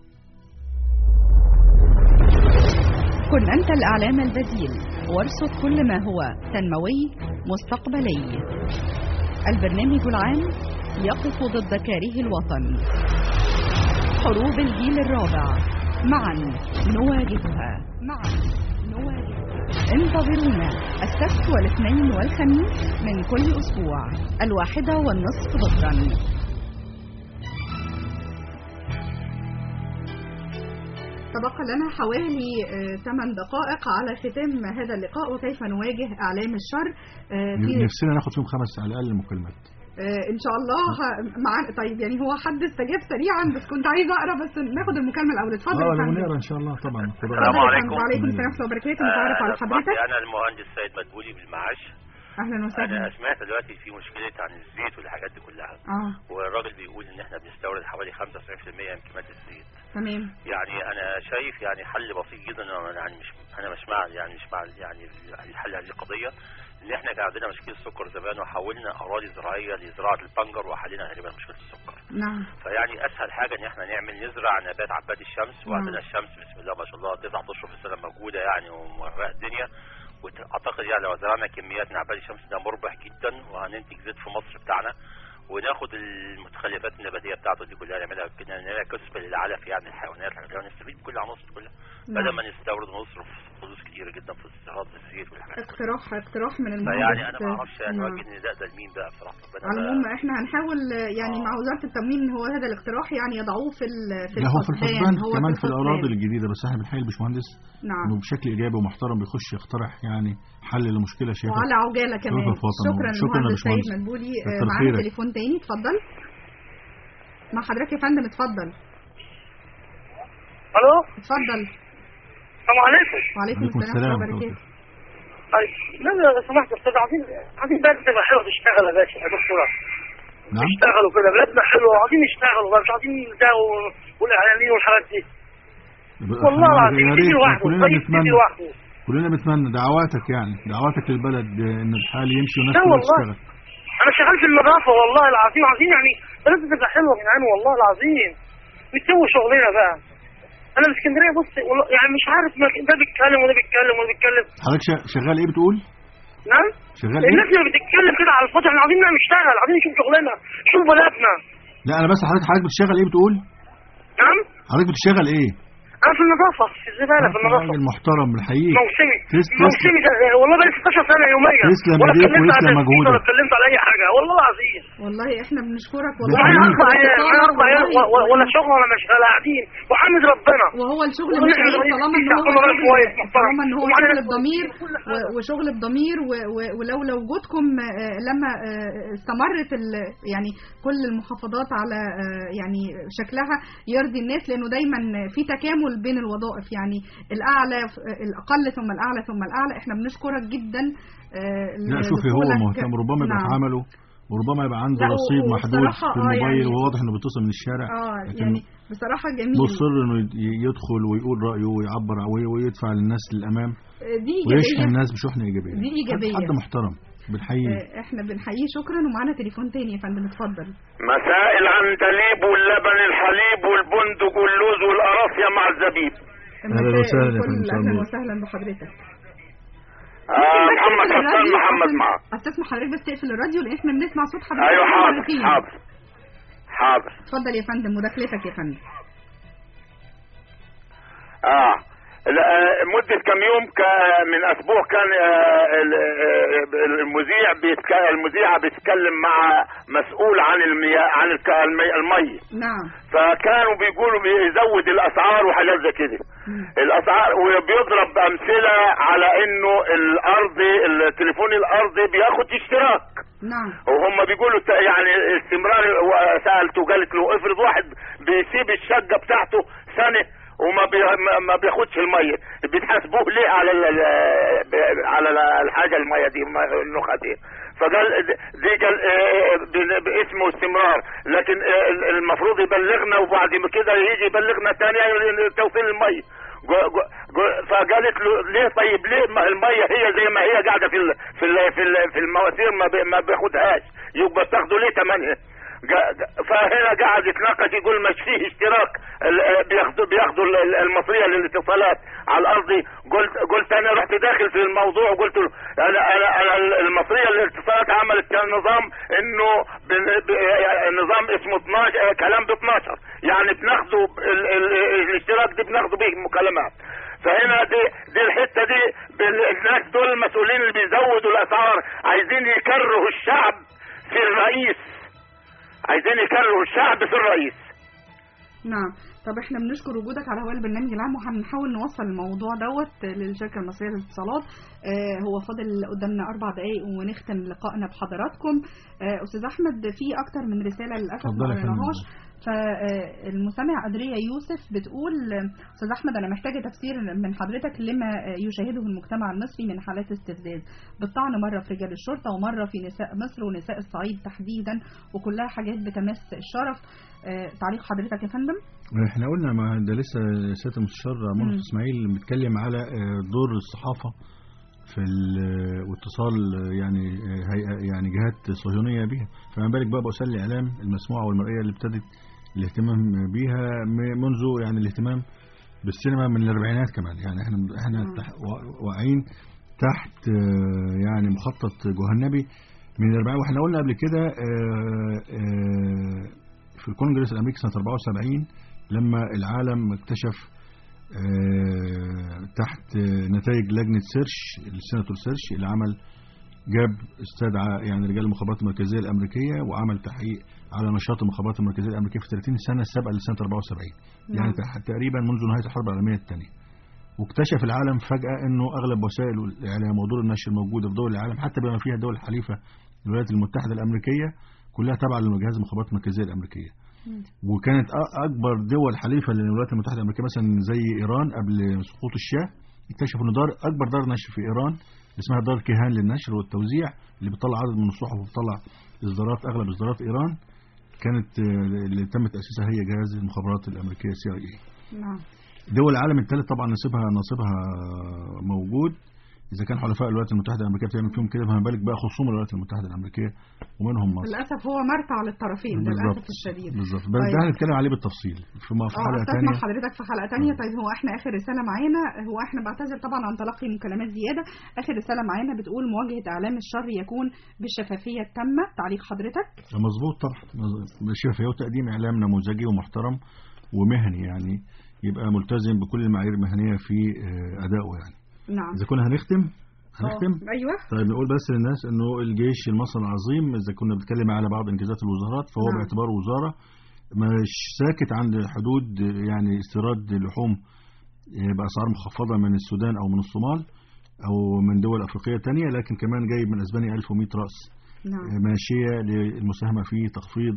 كن أنت الإعلام البديل وارصد كل ما هو تنموي مستقبلي البرنامج العام يقف ضد كاره الوطن حروب الجيل الرابع معا نواجهها معا نواجهها انتظرونا السبت والاثنين والخميس من كل أسبوع الواحدة والنصف ظهرا تبقى لنا حوالي 8 دقائق على ختام هذا اللقاء وكيف نواجه اعلام الشر آه، في نفسنا ناخد فيهم خمس على الاقل مكالمات آه، ان شاء الله ه- معانا طيب يعني هو حد استجاب سريعا بس كنت عايزه اقرا بس ناخد المكالمه الاول اتفضل اه يا لو فندم. نقرا ان شاء الله طبعا السلام عليكم وعليكم السلام ورحمه الله وبركاته نتعرف على أنا حضرتك أنا المهندس سيد مدبولي بالمعاش اهلا أنا وسهلا سمعت دلوقتي في مشكلة عن الزيت والحاجات دي كلها اه والراجل بيقول إن إحنا بنستورد حوالي 95% من كمية الزيت تمام يعني أنا شايف يعني حل بسيط جدا أنا يعني مش أنا مش مع يعني مش مع يعني الحل هذه القضية إن إحنا كان عندنا مشكلة سكر زمان وحولنا أراضي زراعية لزراعة البنجر وحلينا تقريبا مشكلة السكر نعم فيعني اسهل حاجه ان احنا نعمل نزرع نبات عباد الشمس نعم. وعندنا الشمس بسم الله ما شاء الله تسعة اشهر في السنه موجوده يعني ومورقه الدنيا واعتقد يعني لو زرعنا كميات من عباد الشمس ده مربح جدا وهننتج زيت في مصر بتاعنا وناخد المتخلفات النباتيه بتاعته دي كلها نعملها كده نعملها كسب للعلف يعني الحيوانات يعني نستفيد بكل العناصر دي كلها نعم. بدل ما نستورد ونصرف فلوس كتيره جدا في استيراد الزيت والحاجات دي. اقتراح اقتراح من المهندس فيعني انا ما اعرفش نعم. نوجه النداء ده لمين بقى بصراحه ربنا على بقى- العموم احنا هنحاول يعني مع وزاره التموين هو هذا الاقتراح يعني يضعوه في ال- في لا هو في الحسبان هو كمان في الحسبان. الاراضي الجديده بس احنا بنحيي الباشمهندس نعم. انه بشكل ايجابي ومحترم بيخش يقترح يعني حل لمشكله شايفها وعلى عجاله كمان شكرا فاطمة. شكرا شكرا يا للمهندس سيد باشمهندس. مدبولي آه، كتر معانا خيرك. تليفون تاني اتفضل مع حضرتك يا فندم اتفضل الو اتفضل السلام عليكم وعليكم عليكم السلام السلام ورحمه الله وبركاته طيب لا لو سمحت يا استاذ عايزين عايزين بلد تبقى حلوه تشتغل يا باشا يا دكتوره نعم يشتغلوا كده بلادنا حلوه عايزين يشتغلوا بقى مش عايزين يلزقوا والاعلانيين والحاجات دي والله إحنا العظيم يا يجي ريت لوحده كلنا طيب يجي بنتمنى لوحده كلنا بنتمنى دعواتك يعني دعواتك للبلد آه، ان الحال يمشي والناس لا كلها والله. تشتغل انا شغال في النظافه والله العظيم عايزين يعني بلدنا تبقى حلوه يا جدعان والله العظيم نسوي شغلنا بقى انا في اسكندريه بص والله يعني مش عارف ما ده بيتكلم وده بيتكلم وده بيتكلم حضرتك شا- شغال ايه بتقول نعم شغال الناس ايه اللي بتتكلم كده على الفاضي احنا عايزين نشتغل عايزين نشوف شغلنا نشوف بلدنا لا انا بس حضرتك حضرتك بتشتغل ايه بتقول نعم حضرتك بتشتغل ايه انا في النظافه في الزباله في النظافه راجل محترم بنحييك موسمي تس- تس- موسمي ده والله بقى 16 سنه يوميا تسلم ولا ايديك اتكلمت على ويسلم تسجيل مجهودك. ولا اتكلمت على اي حاجه والله العظيم والله احنا بنشكرك ومعايا والله اربع عيال معايا اربع عيال و- و- ولا شغل ولا مشغله قاعدين وحامد ربنا وهو الشغل والله مش عيب العظيم طالما ان هو يستحقوا شغل كويس محترم. طالما ان هو ومعانا شغل ناس بضمير و- وشغل بضمير و- و- ولولا وجودكم آه، لما آه، استمرت ال- يعني كل المحافظات على آه، يعني شكلها يرضي الناس لانه دايما في تكامل بين الوظائف يعني الاعلى الاقل ثم الاعلى ثم الاعلى احنا بنشكرك جدا آه، لا شوفي هو لدخولك. مهتم ربما يبقى نعم. في عمله وربما يبقى عنده لا، رصيد و- محدود وبصراحة في آه الموبايل يعني- وواضح انه بيتصل من الشارع اه لكن يعني بصراحه جميل مصر انه ي- يدخل ويقول رايه ويعبر وي- ويدفع للناس للامام آه، دي ويشحن ايجابيه الناس بشحنه ايجابيه دي إيجابية. حد محترم بنحييه آه، احنا بنحييه شكرا ومعانا تليفون تاني يا فندم اتفضل مساء العندليب واللبن الحليب والبندق واللوز والقراصية مع الزبيب أهلا وسهلا يا كل فندم، اهلا سلام. وسهلا بحضرتك آه محمد حسان محمد معك استسمح حضرتك بس تقفل الراديو لان احنا بنسمع صوت حضرتك ايوه حاضر مرتين. حاضر حاضر اتفضل يا فندم مداخلتك يا فندم اه لا، مدة كم يوم كا- من أسبوع كان آه، ال- آه، المذيع بيتك... المذيعة بتتكلم مع مسؤول عن المياه عن الك- المي... المي نعم فكانوا بيقولوا بيزود الأسعار وحاجات زي كده الأسعار وبيضرب أمثلة على إنه الأرضي التليفون الأرضي بياخد اشتراك نعم وهم بيقولوا ت- يعني استمرار سالته قالت له افرض واحد بيسيب الشقه بتاعته سنه وما بي ما- ما بياخدش الميه بتحاسبوه ليه على ال ب- على ال- الحاجه الميه دي ما- النخعه دي فقال د- دي قال آه، ب- باسمه استمرار لكن آه، المفروض يبلغنا وبعد كده يجي يبلغنا تاني توصيل الميه جو- جو- جو- فقالت له ليه طيب ليه ما الميه هي زي ما هي قاعده في ال في ال في, ال في المواسير ما, بي ما بياخدهاش يبقى تاخدوا ليه ثمنها جا- جا- فهنا قاعد يتناقش يقول مش فيه اشتراك ال- بياخدوا بياخدوا ال- ال- المصريه للاتصالات على الارضي قلت قلت انا رحت داخل في الموضوع وقلت له انا انا انا المصريه للاتصالات عملت كان نظام انه بن- ب- نظام اسمه 12 كلام ب 12 يعني بناخده ال- ال- الاشتراك دي بناخده بيه مكالمات فهنا دي دي الحته دي بال- الناس دول المسؤولين اللي بيزودوا الاسعار عايزين يكرهوا الشعب في الرئيس عايزين يكرهوا الشعب في الرئيس نعم طب احنا بنشكر وجودك على هواء البرنامج العام وهنحاول نوصل الموضوع دوت للشركه المصريه للاتصالات آه هو فاضل قدامنا اربع دقائق ونختم لقائنا بحضراتكم آه استاذ احمد في اكتر من رساله للاسف ما اتفضل يا فندم. قريناهاش فالمستمع أدرية يوسف بتقول أستاذ أحمد أنا محتاجة تفسير من حضرتك لما يشاهده المجتمع المصري من حالات استفزاز بالطعن مرة في رجال الشرطة ومرة في نساء مصر ونساء الصعيد تحديدا وكلها حاجات بتمس الشرف آه، تعليق حضرتك يا فندم احنا قلنا ما ده لسه سياده المستشار منصف مم. اسماعيل بيتكلم على آه، دور الصحافه في ال- واتصال آه، يعني آه، هيئه يعني جهات صهيونيه بيها فما بالك بقى بوسائل الاعلام المسموعه والمرئيه اللي ابتدت الاهتمام بيها م- منذ يعني الاهتمام بالسينما من الاربعينات كمان يعني احنا احنا تح- وا- واقعين تحت آه، يعني مخطط جهنبي من الاربعين واحنا قلنا قبل كده آه، آه، في الكونجرس الامريكي سنه 74 لما العالم اكتشف آه، تحت آه، نتائج لجنه سيرش السيناتور سيرش اللي عمل جاب استدعى يعني رجال المخابرات المركزيه الامريكيه وعمل تحقيق على نشاط المخابرات المركزيه الامريكيه في 30 سنه السابقه لسنه 74 يعني نعم. تح- تقريبا منذ نهايه الحرب العالميه الثانيه واكتشف العالم فجاه انه اغلب وسائل الاعلام ودور النشر الموجوده في دول العالم حتى بما فيها الدول الحليفه الولايات المتحده الامريكيه كلها تابعه لجهاز المخابرات المركزيه الامريكيه وكانت أ- اكبر دول حليفه للولايات المتحده الامريكيه مثلا زي ايران قبل سقوط الشاه اكتشفوا ان دار اكبر دار نشر في ايران اسمها دار كيهان للنشر والتوزيع اللي بتطلع عدد من الصحف وبتطلع اصدارات اغلب اصدارات ايران كانت آه، اللي تم تاسيسها هي جهاز المخابرات الامريكيه سي اي نعم دول العالم الثالث طبعا نصيبها نصيبها موجود اذا كان حلفاء الولايات المتحده الامريكيه بتعمل فيهم كده فما بالك بقى خصوم الولايات المتحده الامريكيه ومنهم مصر للأسف هو مرتع للطرفين بالظبط. للأسف الشديد بالظبط بس طيب. ده هنتكلم عليه بالتفصيل في م- في اه حلقه استسمع ثانيه حضرتك في حلقه تانية طيب هو احنا اخر رساله معانا هو احنا بعتذر طبعا عن تلقي مكالمات زياده اخر رساله معانا بتقول مواجهه اعلام الشر يكون بالشفافيه التامه تعليق حضرتك مظبوط طبعا بالشفافيه وتقديم اعلام نموذجي ومحترم ومهني يعني يبقى ملتزم بكل المعايير المهنيه في آه، ادائه يعني نعم اذا كنا هنختم هنختم آه، ايوه طيب نقول بس للناس انه الجيش المصري العظيم اذا كنا بنتكلم على بعض انجازات الوزارات فهو نعم. باعتباره وزاره مش ساكت عند حدود يعني استيراد لحوم باسعار مخفضه من السودان او من الصومال او من دول افريقيه تانية لكن كمان جايب من اسبانيا 1100 راس نعم ماشيه للمساهمه في تخفيض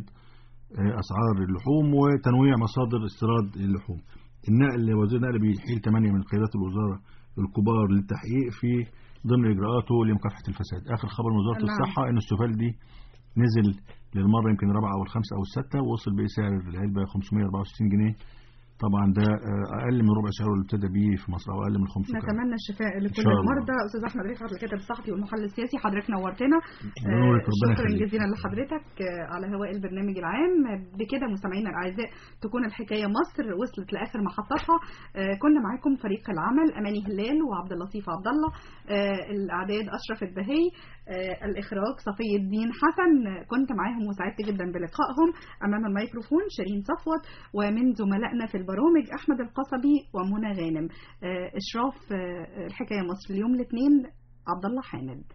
اسعار اللحوم وتنويع مصادر استيراد اللحوم النقل وزير النقل بيحيل 8 من قيادات الوزاره الكبار للتحقيق في ضمن اجراءاته لمكافحه الفساد اخر خبر من وزاره نعم. الصحه ان السوفال دي نزل للمره يمكن الرابعه او الخامسه او السادسه ووصل بسعر العلبه 564 جنيه طبعا ده آه، اقل من ربع سعره اللي ابتدى بيه في مصر او اقل من 500 كمان نتمنى الشفاء لكل شاء الله. المرضى استاذ احمد رفعت الكاتب الصحفي والمحلل السياسي حضرتك نورتنا بنورك، آه، ربنا شكرا يخليك. جزيلا لحضرتك آه، على هواء البرنامج العام بكده مستمعينا الاعزاء تكون الحكايه مصر وصلت لاخر محطاتها آه، كنا معاكم فريق العمل اماني هلال وعبد اللطيف عبد الله آه، الاعداد اشرف البهي آه، الاخراج صفي الدين حسن آه، كنت معاهم وسعدت جدا بلقائهم امام الميكروفون شيرين صفوت ومن زملائنا في البرامج أحمد القصبي ومنى غانم آه، إشراف آه، الحكاية مصر اليوم الاثنين عبد الله حامد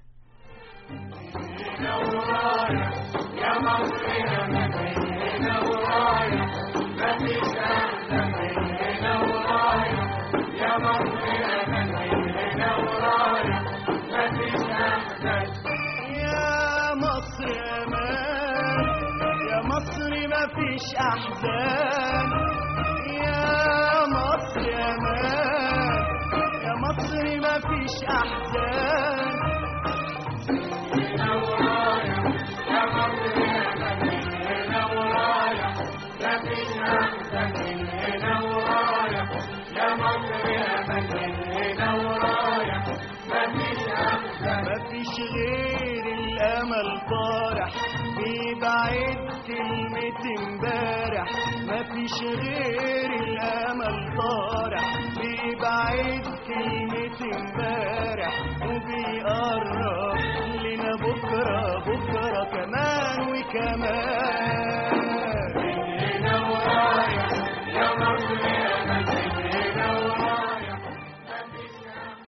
يا مصر يا مدينة ورايا مفيش أحلى من هنا ورايا يا مصر يا مدينة ورايا مفيش أحلى يا مصر امان يا مصر مفيش احزان يا مصر امان يا مصر مفيش احزان هنا ورايا يا مصر يا مدينة ورايا مفيش أحسن من هنا ورايا يا مصر يا مدينة ورايا مفيش أحسن مفيش غير الامل طارح بيبعد كلمة امبارح مفيش غير الامل طارح بيبعد كلمة امبارح وبيقرب لنا بكرة بكرة كمان وكمان